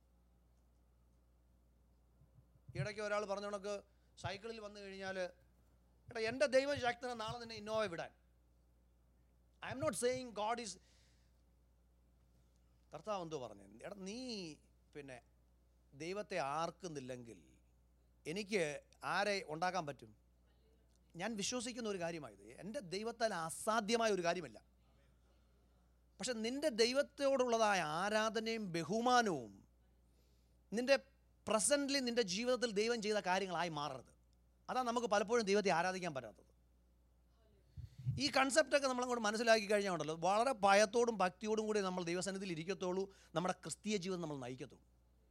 ഇടയ്ക്ക് ഒരാൾ പറഞ്ഞ കണക്ക് സൈക്കിളിൽ വന്നു കഴിഞ്ഞാൽ എടാ എൻ്റെ ദൈവം ശക്തന നാളെ നിന്നെ ഇന്നോവ വിടാൻ I am not saying God is കർത്താവ് എന്തോ പറഞ്ഞു എടാ നീ പിന്നെ ദൈവത്തെ ആർക്കുന്നില്ലെങ്കിൽ എനിക്ക് ആരെ ഉണ്ടാക്കാൻ പറ്റും ഞാൻ വിശ്വസിക്കുന്ന ഒരു കാര്യമായത് എൻ്റെ ദൈവത്താൽ അസാധ്യമായ ഒരു കാര്യമല്ല പക്ഷെ നിന്റെ ദൈവത്തോടുള്ളതായ ആരാധനയും ബഹുമാനവും നിന്റെ പ്രസൻ്റ്ലി നിന്റെ ജീവിതത്തിൽ ദൈവം ചെയ്ത കാര്യങ്ങളായി മാറരുത് അതാണ് നമുക്ക് പലപ്പോഴും ദൈവത്തെ ആരാധിക്കാൻ പറ്റാത്തത് ഈ കൺസെപ്റ്റൊക്കെ നമ്മളങ്ങോട്ട് മനസ്സിലാക്കി കഴിഞ്ഞാൽ ഉണ്ടല്ലോ വളരെ ഭയത്തോടും ഭക്തിയോടും കൂടി നമ്മൾ ദൈവസന്നിധിയിൽ ഇരിക്കത്തുള്ളൂ നമ്മുടെ ക്രിസ്തീയ ജീവിതം നമ്മൾ നയിക്കത്തുള്ളൂ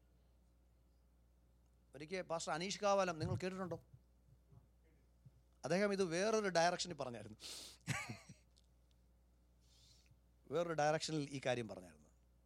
ഒരിക്കൽ പാസ്റ്റർ അനീഷ് കാവാലം നിങ്ങൾ കേട്ടിട്ടുണ്ടോ അദ്ദേഹം ഇത് വേറൊരു ഡയറക്ഷനിൽ പറഞ്ഞായിരുന്നു വേറൊരു ഡയറക്ഷനിൽ ഈ കാര്യം പറഞ്ഞായിരുന്നു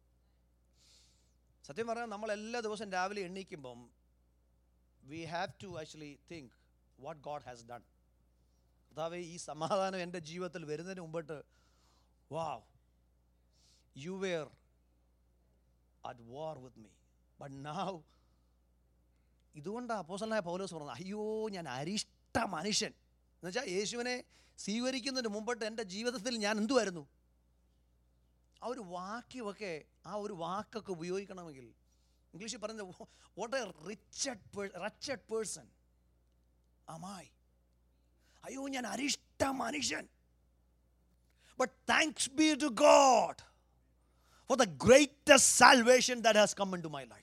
സത്യം പറഞ്ഞാൽ നമ്മൾ എല്ലാ ദിവസവും രാവിലെ എണ്ണീക്കുമ്പം we have to actually think what God has done കർത്താവേ ഈ സമാധാനം എൻ്റെ ജീവിതത്തിൽ വരുന്നതിന് മുമ്പിട്ട് wow you were at war with me but now ഇതുകൊണ്ടാണ് അപ്പോസലായ പൗലോസ് പറഞ്ഞത് അയ്യോ ഞാൻ അരിഷ്ട മനുഷ്യൻ എന്നുവെച്ചാൽ യേശുവിനെ സ്വീകരിക്കുന്നതിന് മുമ്പിട്ട് എൻ്റെ ജീവിതത്തിൽ ഞാൻ എന്തുമായിരുന്നു ആ ഒരു വാക്യമൊക്കെ ആ ഒരു വാക്കൊക്കെ ഉപയോഗിക്കണമെങ്കിൽ ഇംഗ്ലീഷിൽ പറയുന്നത് what a wretched wretched person അമായി അയ്യോ ഞാൻ അരിഷ്ട മനുഷ്യൻ but thanks be to God for the greatest salvation that has come into my life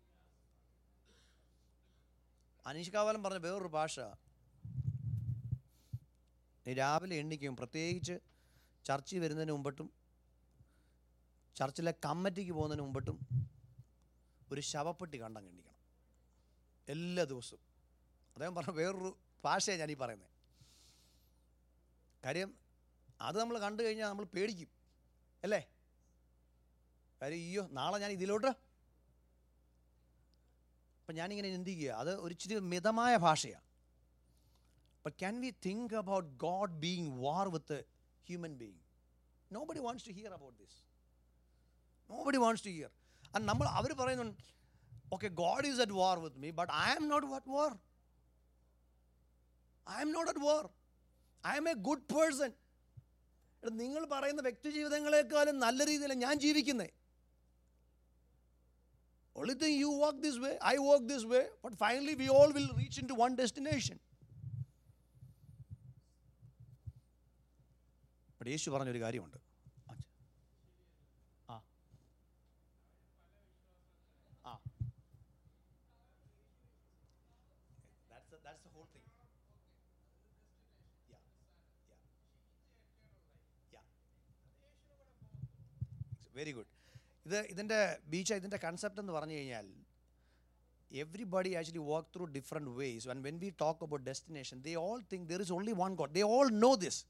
Aneesh Kavalam പറഞ്ഞ വേറൊരു ഭാഷ നീ രാവിലെ എണ്ണിക്കും പ്രത്യേകിച്ച് ചർച്ചിൽ വരുന്നതിന് മുമ്പിട്ടും ചർച്ചിലെ കമ്മിറ്റിക്ക് പോകുന്നതിന് മുമ്പിട്ടും ഒരു ശവപ്പെട്ടി കണ്ടം കണ്ടിക്കണം എല്ലാ ദിവസവും അദ്ദേഹം പറഞ്ഞ വേറൊരു ഭാഷയാണ് ഞാനീ പറയുന്നത് കാര്യം അത് നമ്മൾ കണ്ടു കഴിഞ്ഞാൽ നമ്മൾ പേടിക്കും അല്ലേ കാര്യം അയ്യോ നാളെ ഞാൻ ഇതിലോട്ട് അപ്പം ഞാനിങ്ങനെ ചിന്തിക്കുക അത് ഒരിച്ചിരി മിതമായ ഭാഷയാണ് but can we think about God being war with human being nobody wants to hear about this nobody wants to hear അത് നമ്മൾ അവർ പറയുന്നു okay God is at war with me but I am not at war I am not at war I am a good person നിങ്ങൾ പറയുന്ന വ്യക്തി ജീവിതങ്ങളെക്കാളും നല്ല രീതിയിൽ ഞാൻ ജീവിക്കുന്നത് Only thing you walk this way, I walk this way, but finally we all will reach into one destination. but യേശു പറഞ്ഞൊരു കാര്യമുണ്ട് ആ ആ That's the, that's the whole thing. Yeah. Yeah. Yeah. Very good ഇത് ഇതിൻ്റെ ബീച്ച് ഇതിൻ്റെ concept എന്ന് പറഞ്ഞു കഴിഞ്ഞാൽ everybody actually work through different ways and when we talk about destination they all think there is only one God they all know this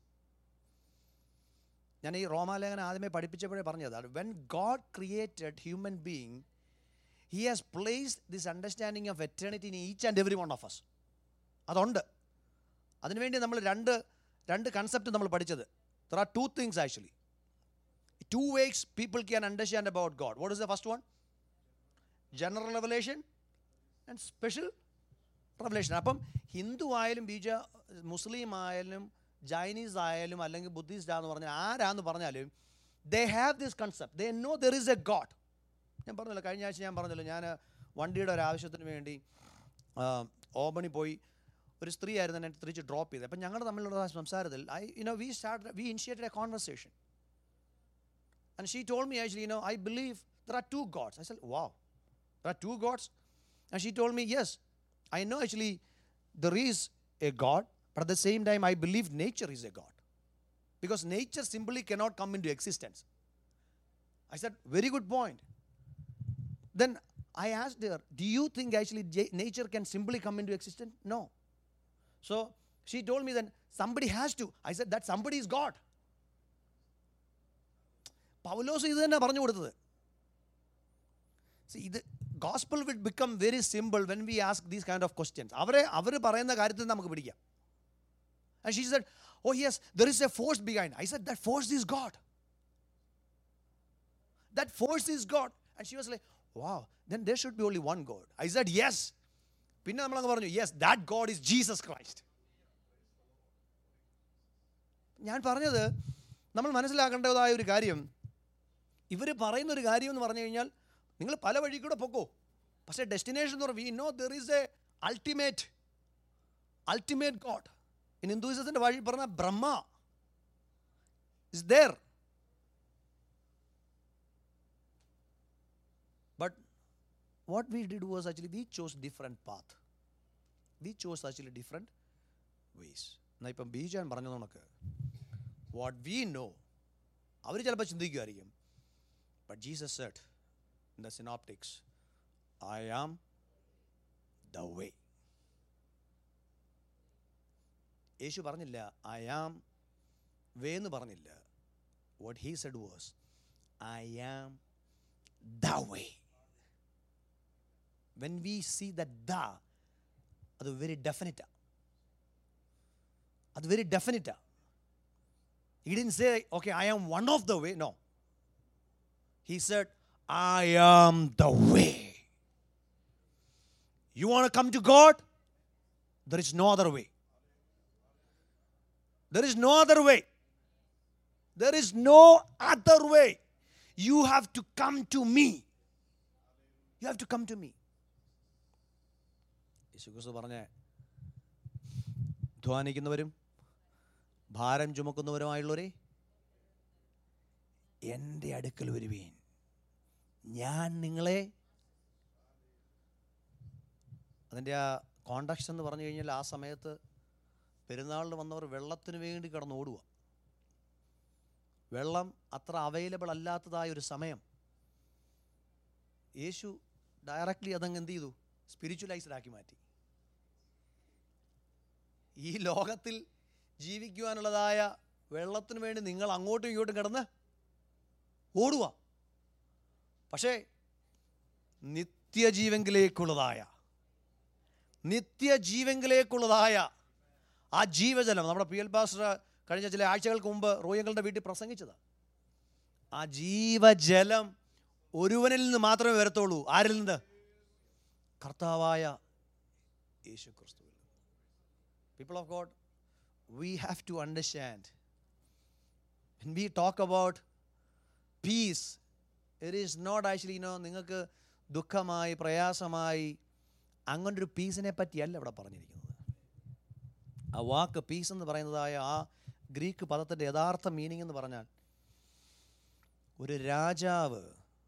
ഞാൻ ഈ റോമാലേഖനം ആദ്യമേ പഠിപ്പിച്ചപ്പോഴേ പറഞ്ഞതാണ് when God created human being he has placed this understanding of eternity in each and every one of us അതുണ്ട് അതിനുവേണ്ടി നമ്മൾ രണ്ട് രണ്ട് കൺസെപ്റ്റ് നമ്മൾ പഠിച്ചത് there are two things actually two ways people can understand about God. What is the first one? General revelation and special revelation. അപ്പം ഹിന്ദു ആയാലും ബീജ മുസ്ലിം ആയാലും ചൈനീസ് ആയാലും അല്ലെങ്കിൽ ബുദ്ധിസ്റ്റ് ആന്ന് പറഞ്ഞാൽ ആരാന്ന് പറഞ്ഞാലും they have this concept they know there is a God ഞാൻ പറഞ്ഞല്ലോ കഴിഞ്ഞ ആഴ്ച ഞാൻ പറഞ്ഞല്ലോ ഞാൻ വണ്ടിയുടെ ഒരു ആവശ്യത്തിന് വേണ്ടി ഓബണി പോയി ഒരു സ്ത്രീ ആയിരുന്നു എന്നെ തിരിച്ച് ഡ്രോപ്പ് ചെയ്തത് അപ്പം ഞങ്ങൾ തമ്മിലുള്ള സംസാരത്തിൽ I you know we start we initiated a conversation And she told me, actually, you know, I believe there are two gods. I said, wow, there are two gods? And she told me, yes, I know actually there is a God, but at the same time, I believe nature is a God. Because nature simply cannot come into existence. I said, very good point. Then I asked her, Do you think actually j- nature can simply come into existence? No. So she told me then somebody has to. I said, That somebody is God. Paulose ഇത് തന്നെ പറഞ്ഞു കൊടുത്തത് See, ഇത് gospel will become very simple when we ask these kind of questions അവരെ അവർ പറയുന്ന കാര്യത്തിൽ നമുക്ക് പിടിക്കാം and she said oh yes there is a force behind I said that force is God that force is God. And she was like, wow, then there should be only one God. I said, yes. പിന്നെ നമ്മളങ്ങ് പറഞ്ഞു yes that God is Jesus Christ ഞാൻ പറഞ്ഞത് നമ്മൾ മനസ്സിലാക്കേണ്ടതായ ഒരു കാര്യം ഇവർ പറയുന്ന ഒരു കാര്യം എന്ന് പറഞ്ഞു കഴിഞ്ഞാൽ നിങ്ങൾ പല വഴി കൂടെ പൊക്കോ പക്ഷേ ഡെസ്റ്റിനേഷൻ എന്ന് പറഞ്ഞാൽ we know there is a ultimate ultimate God in ഹിന്ദുയിസത്തിൻ്റെ വഴി പറഞ്ഞ Brahma is there But what we did was actually we chose different path. We chose actually different ways. എന്നാൽ ഇപ്പം ബീജാൻ പറഞ്ഞത് കണക്ക് വാട്ട് വി നോ അവർ ചിലപ്പോൾ ചിന്തിക്കുമായിരിക്കും but Jesus said in the synoptics I am the way Yeshu പറഞ്ഞില്ല ഐ ആം വേ എന്ന് പറഞ്ഞില്ല what he said was I am the way when we see the the അത് വെരി ഡെഫിനറ്റാ അത് വെരി ഡെഫിനറ്റാ He didn't say, okay, I am one of the way. No. He said, I am the way. You want to come to God? There is no other way. There is no other way. There is no other way. You have to come to me. You have to come to me. യേശുക്രിസ്തു പറഞ്ഞ ധ്വാനിക്കുന്നവരും ഭാരം ചുമക്കുന്നവരുമായുള്ളവരെ എൻ്റെ അടുക്കൽ വരുവീൻ ഞാൻ നിങ്ങളെ അതിൻ്റെ ആ contacts എന്ന് പറഞ്ഞു കഴിഞ്ഞാൽ ആ സമയത്ത് പെരുന്നാളിന് വന്നവർ വെള്ളത്തിന് വേണ്ടി കിടന്ന് ഓടുക വെള്ളം അത്ര അവൈലബിൾ അല്ലാത്തതായ ഒരു സമയം യേശു ഡയറക്റ്റ്ലി അതങ്ങ് എന്ത് ചെയ്തു സ്പിരിച്വലൈസ്ഡ് ആക്കി മാറ്റി ഈ ലോകത്തിൽ ജീവിക്കുവാനുള്ളതായ വെള്ളത്തിന് വേണ്ടി നിങ്ങൾ അങ്ങോട്ടും ഇങ്ങോട്ടും കിടന്ന് ഓടുക പക്ഷേ നിത്യജീവങ്കിലേക്കുള്ളതായ നിത്യജീവങ്കിലേക്കുള്ളതായ ആ ജീവജലം നമ്മുടെ പി എൽ പാസ്റ്റർ കഴിഞ്ഞ ചില ആഴ്ചകൾക്ക് മുമ്പ് റോയങ്ങളുടെ വീട്ടിൽ പ്രസംഗിച്ചത് ആ ജീവജലം ഒരുവനിൽ നിന്ന് മാത്രമേ വരത്തുള്ളൂ ആരിൽ നിന്ന് കർത്താവായ യേശു ക്രിസ്തുവിൽ people of God we have to understand when we talk about peace it is not actually you know നിങ്ങൾക്ക് ദുഃഖമായി പ്രയാസമായി അങ്ങനൊരു പീസിനെ പറ്റിയല്ല ഇവിടെ പറഞ്ഞിരിക്കുന്നത് ആ വാക്ക് പീസ് എന്ന് പറയുന്നതായ ആ ഗ്രീക്ക് പദത്തിൻ്റെ യഥാർത്ഥ മീനിങ് എന്ന് പറഞ്ഞാൽ ഒരു രാജാവ്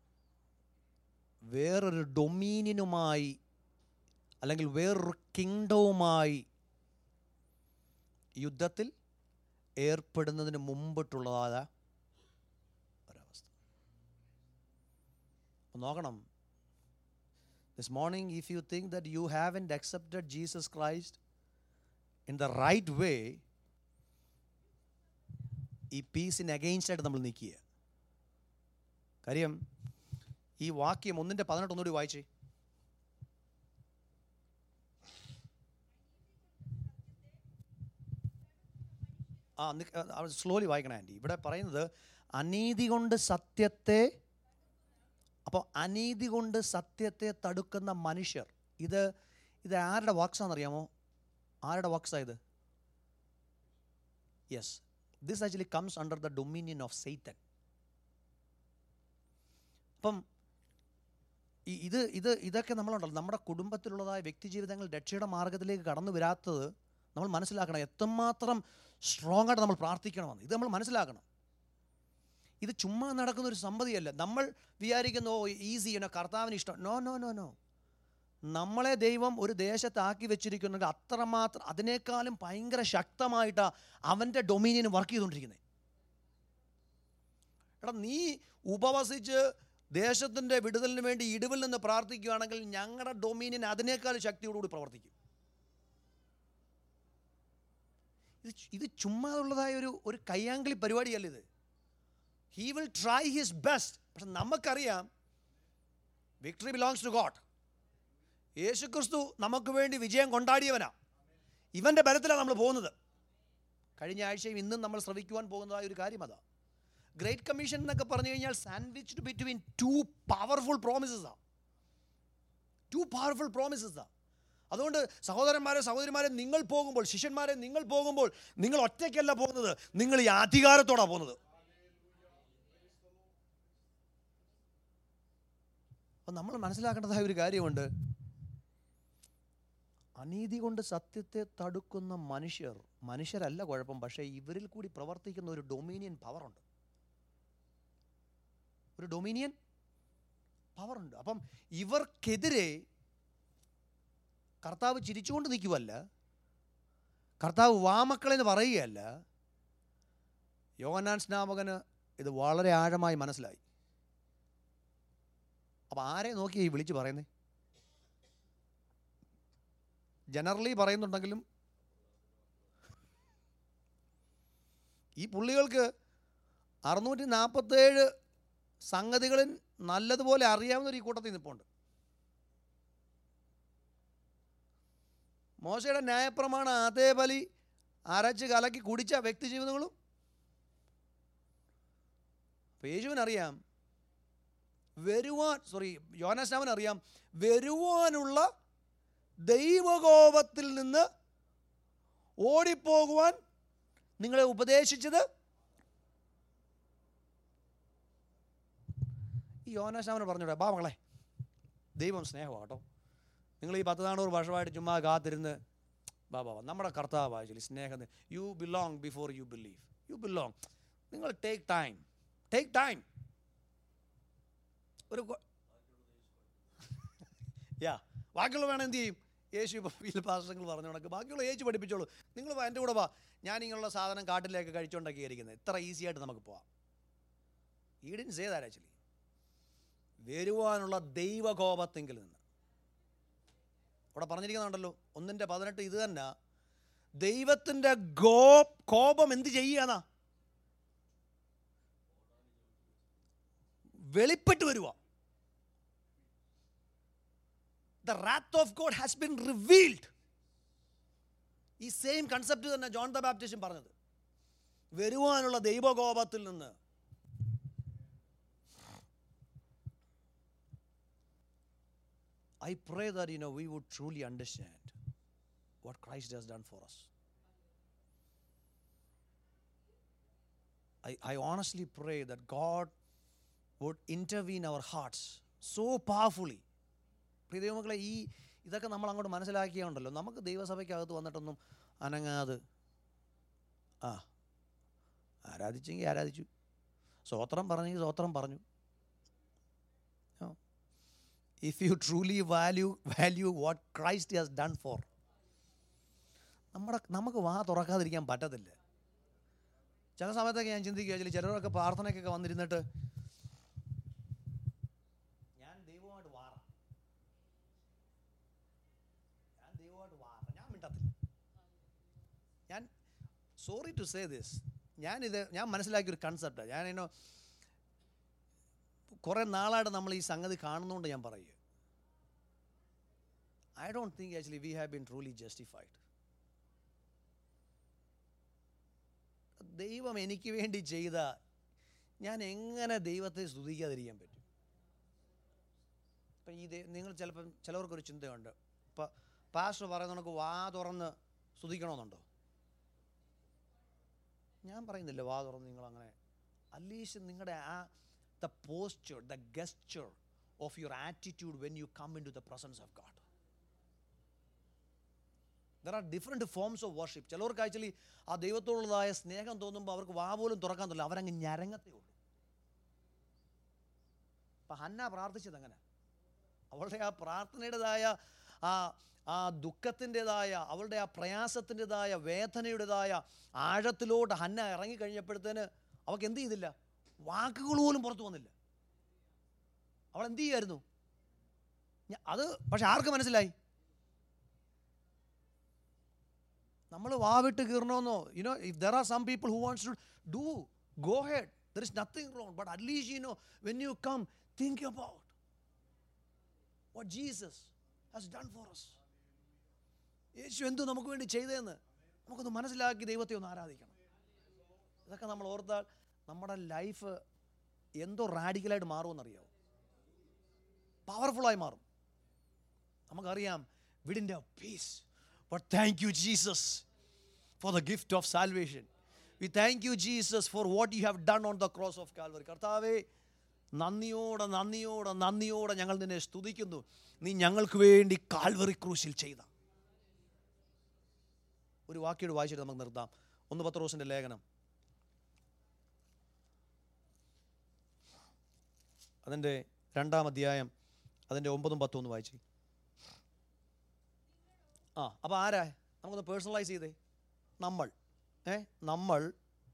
വേറൊരു ഡൊമീനിയനുമായി അല്ലെങ്കിൽ വേറൊരു കിങ്ഡവുമായി യുദ്ധത്തിൽ ഏർപ്പെടുന്നതിന് മുമ്പിട്ടുള്ളതായ ഒരവസ്ഥ അപ്പോൾ നോക്കണം this morning if you think that you have and accepted Jesus Christ in the right way ഈ പീസിന് അഗെയിൻസ്റ്റ് ആയിട്ട് നമ്മൾ നിൽക്കുക കാര്യം ഈ വാക്യം ഒന്നിൻ്റെ പതിനെട്ട് ഒന്നുകൂടി വായിച്ചേ ആ സ്ലോലി വായിക്കണം ആൻറ്റി ഇവിടെ പറയുന്നത് അനീതി കൊണ്ട് സത്യത്തെ അപ്പോൾ അനീതി കൊണ്ട് സത്യത്തെ തടുക്കുന്ന മനുഷ്യർ ഇത് ഇത് ആരുടെ വാക്സാണെന്നറിയാമോ ആരുടെ വാക്സാ ഇത് yes this actually comes under the dominion of Satan അപ്പം ഈ ഇത് ഇത് ഇതൊക്കെ നമ്മളുണ്ടല്ലോ നമ്മുടെ കുടുംബത്തിലുള്ളതായ വ്യക്തി ജീവിതങ്ങൾ രക്ഷയുടെ മാർഗത്തിലേക്ക് കടന്നു വരാത്തത് നമ്മൾ മനസ്സിലാക്കണം എത്രമാത്രം സ്ട്രോങ് ആയിട്ട് നമ്മൾ പ്രാർത്ഥിക്കണമെന്ന് ഇത് നമ്മൾ മനസ്സിലാക്കണം ഇത് ചുമ്മാ നടക്കുന്ന ഒരു സംഗതിയല്ല നമ്മൾ വിചാരിക്കുന്ന ഓ ഈസി എന്നോ കർത്താവിന് ഇഷ്ടം നോ നോ നോ നോ നമ്മളെ ദൈവം ഒരു ദേശത്താക്കി വെച്ചിരിക്കുന്നെങ്കിൽ അത്രമാത്രം അതിനേക്കാളും ഭയങ്കര ശക്തമായിട്ടാണ് അവൻ്റെ ഡൊമീനിയൻ വർക്ക് ചെയ്തുകൊണ്ടിരിക്കുന്നത് എടാ നീ ഉപവസിച്ച് ദേശത്തിൻ്റെ വിടുതലിന് വേണ്ടി ഇടിവിൽ നിന്ന് പ്രാർത്ഥിക്കുകയാണെങ്കിൽ ഞങ്ങളുടെ ഡൊമീനിയൻ അതിനേക്കാൾ ശക്തിയോടുകൂടി പ്രവർത്തിക്കും ഇത് ചു- ഇത് ചുമ്മാതുള്ളതായ ഒരു ഒരു കയ്യാങ്കളി പരിപാടിയല്ല ഇത് he will try his best പക്ഷെ നമുക്കറിയാം വിക്ടറി ബിലോങ്സ് ടു ഗോഡ് യേശുക്രിസ്തു നമുക്ക് വേണ്ടി വിജയം കൊണ്ടാടിയവനാ ഇവൻ്റെ ബലത്തിലാണ് നമ്മൾ പോകുന്നത് കഴിഞ്ഞ ആഴ്ചയും ഇന്നും നമ്മൾ ശ്രവിക്കുവാൻ പോകുന്നതായ ഒരു കാര്യം അതാ ഗ്രേറ്റ് കമ്മീഷൻ എന്നൊക്കെ പറഞ്ഞു കഴിഞ്ഞാൽ സാൻഡ്വിച്ച്ഡ് ബിറ്റ്വീൻ ടു പവർഫുൾ പ്രോമിസസാ ടു പവർഫുൾ പ്രോമിസസാ അതുകൊണ്ട് സഹോദരന്മാരെ സഹോദരിമാരെ നിങ്ങൾ പോകുമ്പോൾ ശിഷ്യന്മാരെ നിങ്ങൾ പോകുമ്പോൾ നിങ്ങൾ ഒറ്റയ്ക്കല്ല പോകുന്നത് നിങ്ങൾ ഈ അധികാരത്തോടാണ് പോകുന്നത് അപ്പം നമ്മൾ മനസ്സിലാക്കേണ്ടതായ ഒരു കാര്യമുണ്ട് അനീതി കൊണ്ട് സത്യത്തെ തടുക്കുന്ന മനുഷ്യർ മനുഷ്യരല്ല കുഴപ്പം പക്ഷേ ഇവരിൽ കൂടി പ്രവർത്തിക്കുന്ന ഒരു ഡൊമീനിയൻ പവറുണ്ട് ഒരു ഡൊമീനിയൻ പവറുണ്ട് അപ്പം ഇവർക്കെതിരെ കർത്താവ് ചിരിച്ചുകൊണ്ട് നിൽക്കുമല്ല കർത്താവ് വാമക്കളെന്ന് പറയുകയല്ല യോഹന്നാൻ സ്നാപകന് ഇത് വളരെ ആഴമായി മനസ്സിലായി അപ്പം ആരെ നോക്കിയാ ഈ വിളിച്ച് പറയുന്നേ ജനറലി പറയുന്നുണ്ടെങ്കിലും ഈ പുള്ളികൾക്ക് അറുന്നൂറ്റി നാൽപ്പത്തേഴ് സംഗതികളിൽ നല്ലതുപോലെ അറിയാവുന്ന ഒരു ഈ കൂട്ടത്തിൽ നിൽപ്പുണ്ട് മോശയുടെ ന്യായപ്രമാണം അതേപലി അരച്ച് കലക്കി കുടിച്ച വ്യക്തി ജീവിതങ്ങളും അപ്പോൾ യേശുവിനറിയാം വരുവാൻ സോറി യോനാസ്നാമൻ അറിയാം വരുവാനുള്ള ദൈവകോപത്തിൽ നിന്ന് ഓടിപ്പോകുവാൻ നിങ്ങളെ ഉപദേശിച്ചത് ഈ യോനാശാമന് പറഞ്ഞൂടെ ബാ മകളെ ദൈവം സ്നേഹമാണ് കേട്ടോ നിങ്ങൾ ഈ പത്ത് നാനൂറ് വർഷമായിട്ട് ചുമ്മാ കാത്തിരുന്ന് ബാ ബാ ബാ. നമ്മുടെ കർത്താവ് ആക്ച്വലി സ്നേഹം you belong before you believe you belong നിങ്ങൾ ടേക്ക് ടൈം ടേക്ക് ടൈം ഒരു കൊ- യാ ബാക്കിയുള്ള വേണം എന്ത് ചെയ്യും യേശു ഇപ്പോൾ വീൽ പാസ്റ്റങ്ങൾ പറഞ്ഞ കണക്ക് ബാക്കിയുള്ള യേശു പഠിപ്പിച്ചോളൂ നിങ്ങൾ വാ, എൻ്റെ കൂടെ വാ ഞാൻ ഇങ്ങനെയുള്ള സാധനം കാട്ടിലേക്ക് കഴിച്ചുകൊണ്ടൊക്കെ ഇരിക്കുന്നത് ഇത്ര ഈസി ആയിട്ട് നമുക്ക് പോവാം ഈഡിൻ സേതാർ ആക്ച്വലി വരുവാനുള്ള ദൈവകോപത്തെങ്കിൽ നിന്ന് അവിടെ പറഞ്ഞിരിക്കുന്നുണ്ടല്ലോ ഒന്നിൻ്റെ പതിനെട്ട് ഇത് തന്നെ ദൈവത്തിൻ്റെ ഗോ കോപം എന്ത് ചെയ്യാന്നാ വെളിപ്പെട്ട് വരുക the wrath of God has been revealed ഈ സെയിം കൺസെപ്റ്റ് തന്നെ ജോൺ ദ ബാപ്റ്റിഷൻ പറഞ്ഞത് വരുവാനുള്ള ദൈവകോപത്തിൽ നിന്ന് I pray that you know we would truly understand what Christ has done for us. I, I honestly pray that God would intervene our hearts so powerfully. പ്രിയ ദൈവമക്കളെ ഈ ഇതൊക്കെ നമ്മൾ അങ്ങോട്ട് മനസ്സിലാക്കിയുണ്ടല്ലോ നമുക്ക് ദൈവസഭയ്ക്കകത്ത് വന്നിട്ടൊന്നും അനങ്ങാതെ ആ ആരാധിച്ചെങ്കിൽ ആരാധിച്ചു സ്വോത്രം പറഞ്ഞെങ്കിൽ സ്വോത്രം പറഞ്ഞു if you truly value value what Christ has done for നമ്മുടെ നമുക്ക് വാ തുറക്കാതിരിക്കാൻ പറ്റത്തില്ല ചില സമയത്തൊക്കെ ഞാൻ ചിന്തിക്കുക ചില ചിലരൊക്കെ പ്രാർത്ഥനയ്ക്കൊക്കെ വന്നിരുന്നിട്ട് ഞാൻ ദൈവമായിട്ട് വാറ ഞാൻ ദൈവമായിട്ട് വാറ ഞാൻ മിണ്ടത്തില്ല ഞാൻ സോറി ടു സേ ദിസ് ഞാനിത് ഞാൻ മനസ്സിലാക്കിയ ഒരു കൺസെപ്റ്റാണ് ഞാൻ എന്നോ കുറേ നാളായിട്ട് നമ്മൾ ഈ സംഗതി കാണുന്നതുകൊണ്ട് ഞാൻ പറയുക I don't think actually we have been truly justified ദൈവം എനിക്ക് വേണ്ടി ചെയ്ത ഞാൻ എങ്ങനെ ദൈവത്തെ സ്തുതിക്കാതിരിക്കാൻ പറ്റും ഇപ്പം ഈ ദൈ- നിങ്ങൾ ചിലപ്പം ചിലവർക്കൊരു ചിന്തയുണ്ട് ഇപ്പം പാസ്റ്റർ പറയുന്ന കണക്ക് വാ തുറന്ന് സ്തുതിക്കണമെന്നുണ്ടോ ഞാൻ പറയുന്നില്ല വാ തുറന്ന് നിങ്ങൾ അങ്ങനെ അറ്റ്ലീസ്റ്റ് നിങ്ങളുടെ ആ the posture, the gesture of your attitude when you come into the presence of God. There are different forms of worship. ചിലവർക്ക് ആക്ച്വലി ആ ദൈവത്തോടുള്ളതായ സ്നേഹം തോന്നുമ്പോൾ അവർക്ക് വാ പോലും തുറക്കാൻ തോന്നില്ല അവരങ്ങ് ഞരങ്ങത്തേ ഉള്ളൂ അപ്പം ഹന്ന പ്രാർത്ഥിച്ചത് അങ്ങനെ അവളുടെ ആ പ്രാർത്ഥനയുടേതായ ആ ആ ദുഃഖത്തിൻ്റെതായ അവളുടെ ആ പ്രയാസത്തിൻ്റെതായ വേദനയുടേതായ ആഴത്തിലോട്ട് ഹന്ന ഇറങ്ങിക്കഴിഞ്ഞപ്പോഴത്തേന് അവൾക്ക് എന്ത് ചെയ്തില്ല വാക്കുകൾ പോലും പുറത്തു വന്നില്ല അവൾ എന്ത് ചെയ്യുമായിരുന്നു ഞ- അത് പക്ഷെ ആർക്ക് മനസ്സിലായി നമ്മൾ വാവിട്ട് കീറണമെന്നോ you know if there are some people who wants to do go ahead there is nothing wrong but at least you know when you come think about what Jesus has done for us Yeshu എന്തു നമുക്ക് വേണ്ടി ചെയ്തതെന്ന് നമുക്കൊന്ന് മനസ്സിലാക്കി ദൈവത്തെ ഒന്ന് ആരാധിക്കണം ഇതൊക്കെ നമ്മൾ ഓർത്താൽ നമ്മുടെ ലൈഫ് എന്തോ റാഡിക്കലായിട്ട് മാറുമെന്നറിയാവും പവർഫുള്ളായി മാറും നമുക്കറിയാം വിഡിൻ്റെ peace but thank you Jesus for the gift of salvation we thank you Jesus for what you have done on the cross of Calvary കർത്താവേ നന്ദിയോടെ നന്ദിയോടെ നന്ദിയോടെ ഞങ്ങൾ നിന്നെ സ്തുതിക്കുന്നു നീ ഞങ്ങൾക്ക് വേണ്ടി കാൽവറി ക്രൂശിൽ ചെയ്ത ഒരു വാക്യോട് വായിച്ചിട്ട് നമുക്ക് നിർത്താം ഒന്ന് പത്രോസിൻ്റെ ലേഖനം അതിൻ്റെ രണ്ടാം അധ്യായം അതിൻ്റെ ഒമ്പതും പത്തും ഒന്ന് വായിച്ചു ആ അപ്പോൾ ആരാ നമുക്കൊന്ന് പേഴ്സണലൈസ് ചെയ്തേ നമ്മൾ ഏ നമ്മൾ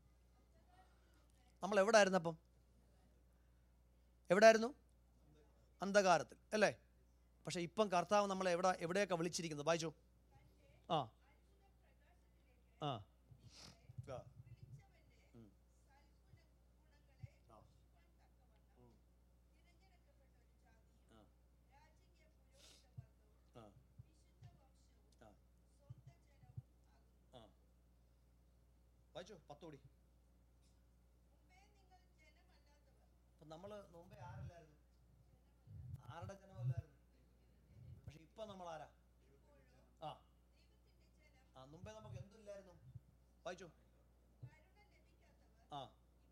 നമ്മൾ എവിടെ ആയിരുന്നു അപ്പം എവിടെയായിരുന്നു അന്ധകാരത്തിൽ അല്ലേ പക്ഷേ ഇപ്പം കർത്താവ് നമ്മളെ എവിടെ എവിടെയൊക്കെ വിളിച്ചിരിക്കുന്നത് വായിച്ചോ ആ ആ ആ. ഉം. ആ. ഉം. ആ. ആ. ആ. ആ. വായിച്ചോ പത്തോടി അപ്പം നമ്മൾ മുമ്പേ ആരല്ലായിരുന്നു ആരുടെ ജനമല്ലായിരുന്നു പക്ഷെ ഇപ്പൊ നമ്മൾ ആരാ ആ ആ മുമ്പേ നമുക്ക് എന്തില്ലായിരുന്നു വായിച്ചോ ആ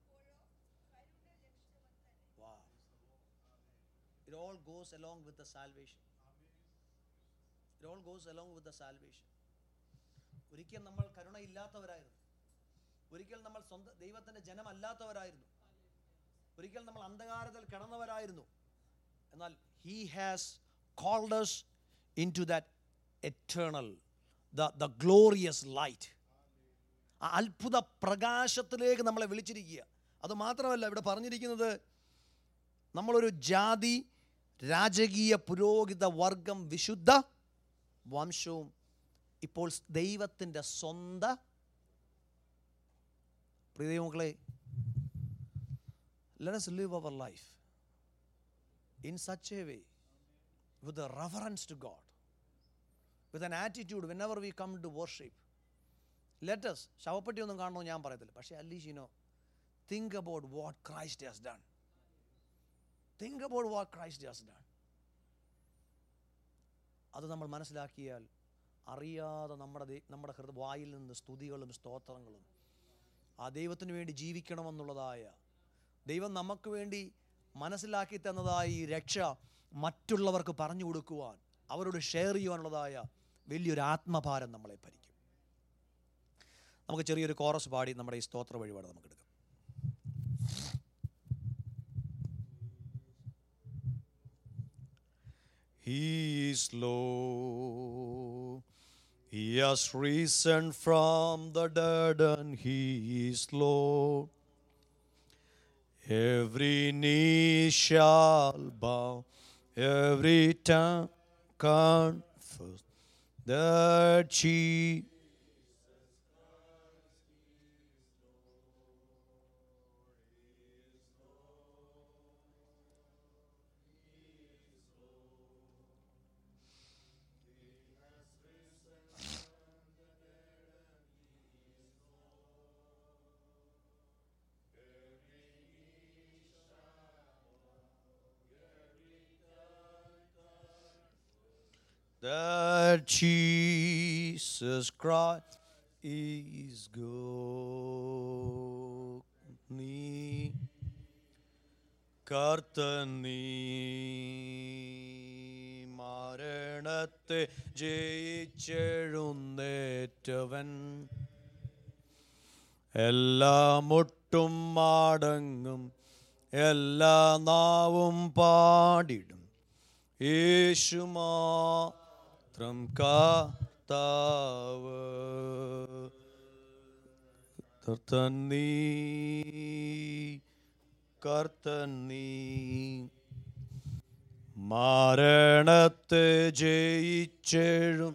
വാ it all goes along with the salvation it all goes along with the salvation ഒരിക്കൽ നമ്മൾ കരുണയില്ലാത്തവരായിരുന്നു ഒരിക്കൽ നമ്മൾ സ്വന്തം ദൈവത്തിന്റെ ജനമല്ലാത്തവരായിരുന്നു ഒരിക്കൽ നമ്മൾ അന്ധകാരത്തിൽ കിടന്നവരായിരുന്നു എന്നാൽ he has called us into that eternal the the glorious light ആ അത്ഭുത പ്രകാശത്തിലേക്ക് നമ്മളെ വിളിച്ചിരിക്കുക അത് മാത്രമല്ല ഇവിടെ പറഞ്ഞിരിക്കുന്നത് നമ്മളൊരു ജാതി രാജകീയ പുരോഹിത വർഗം വിശുദ്ധ വംശവും ഇപ്പോൾ ദൈവത്തിൻ്റെ സ്വന്ത പ്രിയ മക്കളെ let us live our life in such a way with a reverence to God, with an attitude whenever we come to worship. Let us, ശവപ്പെട്ടി ഒന്നും കാണണമെന്ന് ഞാൻ പറയത്തില്ല പക്ഷേ at least you know think about what Christ has done think about what Christ has done അത് നമ്മൾ മനസ്സിലാക്കിയാൽ അറിയാതെ നമ്മുടെ ദൈ- നമ്മുടെ ഹൃദയ വായിൽ നിന്ന് സ്തുതികളും സ്തോത്രങ്ങളും ആ ദൈവത്തിന് വേണ്ടി ജീവിക്കണമെന്നുള്ളതായ ദൈവം നമുക്ക് വേണ്ടി മനസ്സിലാക്കി തന്നതായ ഈ രക്ഷ മറ്റുള്ളവർക്ക് പറഞ്ഞു കൊടുക്കുവാൻ അവരോട് ഷെയർ ചെയ്യുവാനുള്ളതായ വലിയൊരു ആത്മഭാരം നമ്മളെ ഭരിക്കും നമുക്ക് ചെറിയൊരു കോറസ് പാടി നമ്മുടെ ഈ സ്തോത്ര വഴിപാട് നമുക്ക് എടുക്കാം He is Lord. He has risen from the dead and he is Lord. Every knee shall bow, every tongue confess that she that Jesus Christ is good. നീ കർത്തൻ നീ മരണത്തെ ജയിച്ചെഴുന്നേറ്റവൻ എല്ലാ മുട്ടും മാടങ്ങും എല്ലാ നാവും പാടിടും യേശു മാത്രം കാത്താവ് കർത്തൻ നീ കർത്തൻ നീ മരണത്തെ ജയിച്ചെഴും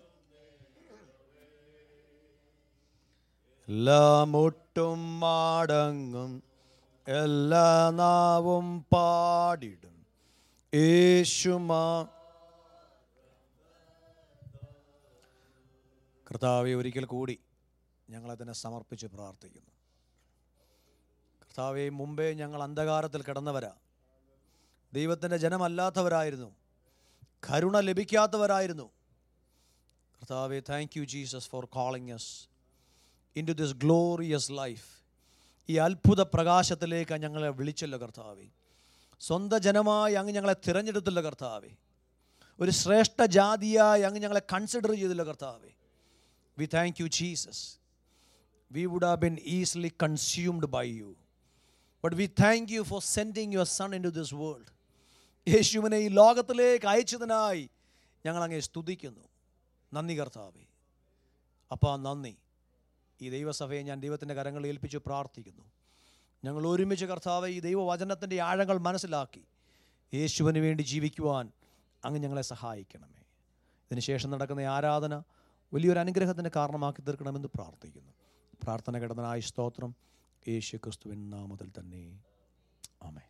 എല്ലാ മുട്ടും മടങ്ങും എല്ലാ നാവും പാടിടും യേശുമാ കർത്താവെ ഒരിക്കൽ കൂടി ഞങ്ങളതിനെ സമർപ്പിച്ച് പ്രാർത്ഥിക്കുന്നു കർത്താവെ മുമ്പേ ഞങ്ങൾ അന്ധകാരത്തിൽ കിടന്നവരാ ദൈവത്തിൻ്റെ ജനമല്ലാത്തവരായിരുന്നു കരുണ ലഭിക്കാത്തവരായിരുന്നു കർത്താവെ thank you Jesus for calling us into this glorious life ഈ അത്ഭുത പ്രകാശത്തിലേക്ക് ഞങ്ങളെ വിളിച്ചല്ലോ കർത്താവെ സ്വന്തം ജനമായി അങ്ങ് ഞങ്ങളെ തിരഞ്ഞെടുത്തല്ലോ കർത്താവെ ഒരു ശ്രേഷ്ഠ ജാതിയായി അങ്ങ് ഞങ്ങളെ കൺസിഡർ ചെയ്തല്ലോ കർത്താവെ we thank you Jesus we would have been easily consumed by you but we thank you for sending your son into this world യേശുവിനെ ഈ ലോകത്തിലേക്ക് അയച്ചതിനായി ഞങ്ങൾ അങ്ങേ സ്തുതിക്കുന്നു നന്ദി കർത്താവേ അപ്പോൾ നന്ദി ഈ ദൈവസഭയെ ഞാൻ ദൈവത്തിൻ്റെ കരങ്ങളിൽ ഏൽപ്പിച്ച് പ്രാർത്ഥിക്കുന്നു ഞങ്ങൾ ഒരുമിച്ച് കർത്താവ് ഈ ദൈവവചനത്തിൻ്റെ ആഴങ്ങൾ മനസ്സിലാക്കി യേശുവിന് വേണ്ടി ജീവിക്കുവാൻ അങ്ങ് ഞങ്ങളെ സഹായിക്കണമേ ഇതിനുശേഷം നടക്കുന്ന ഈ ആരാധന വലിയൊരു അനുഗ്രഹത്തിന് കാരണമാക്കി തീർക്കണമെന്ന് പ്രാർത്ഥിക്കുന്നു പ്രാർത്ഥന കിടന്നനായ സ്തോത്രം യേശു ക്രിസ്തുവിൻ നാമത്തിൽ തന്നെ ആമേ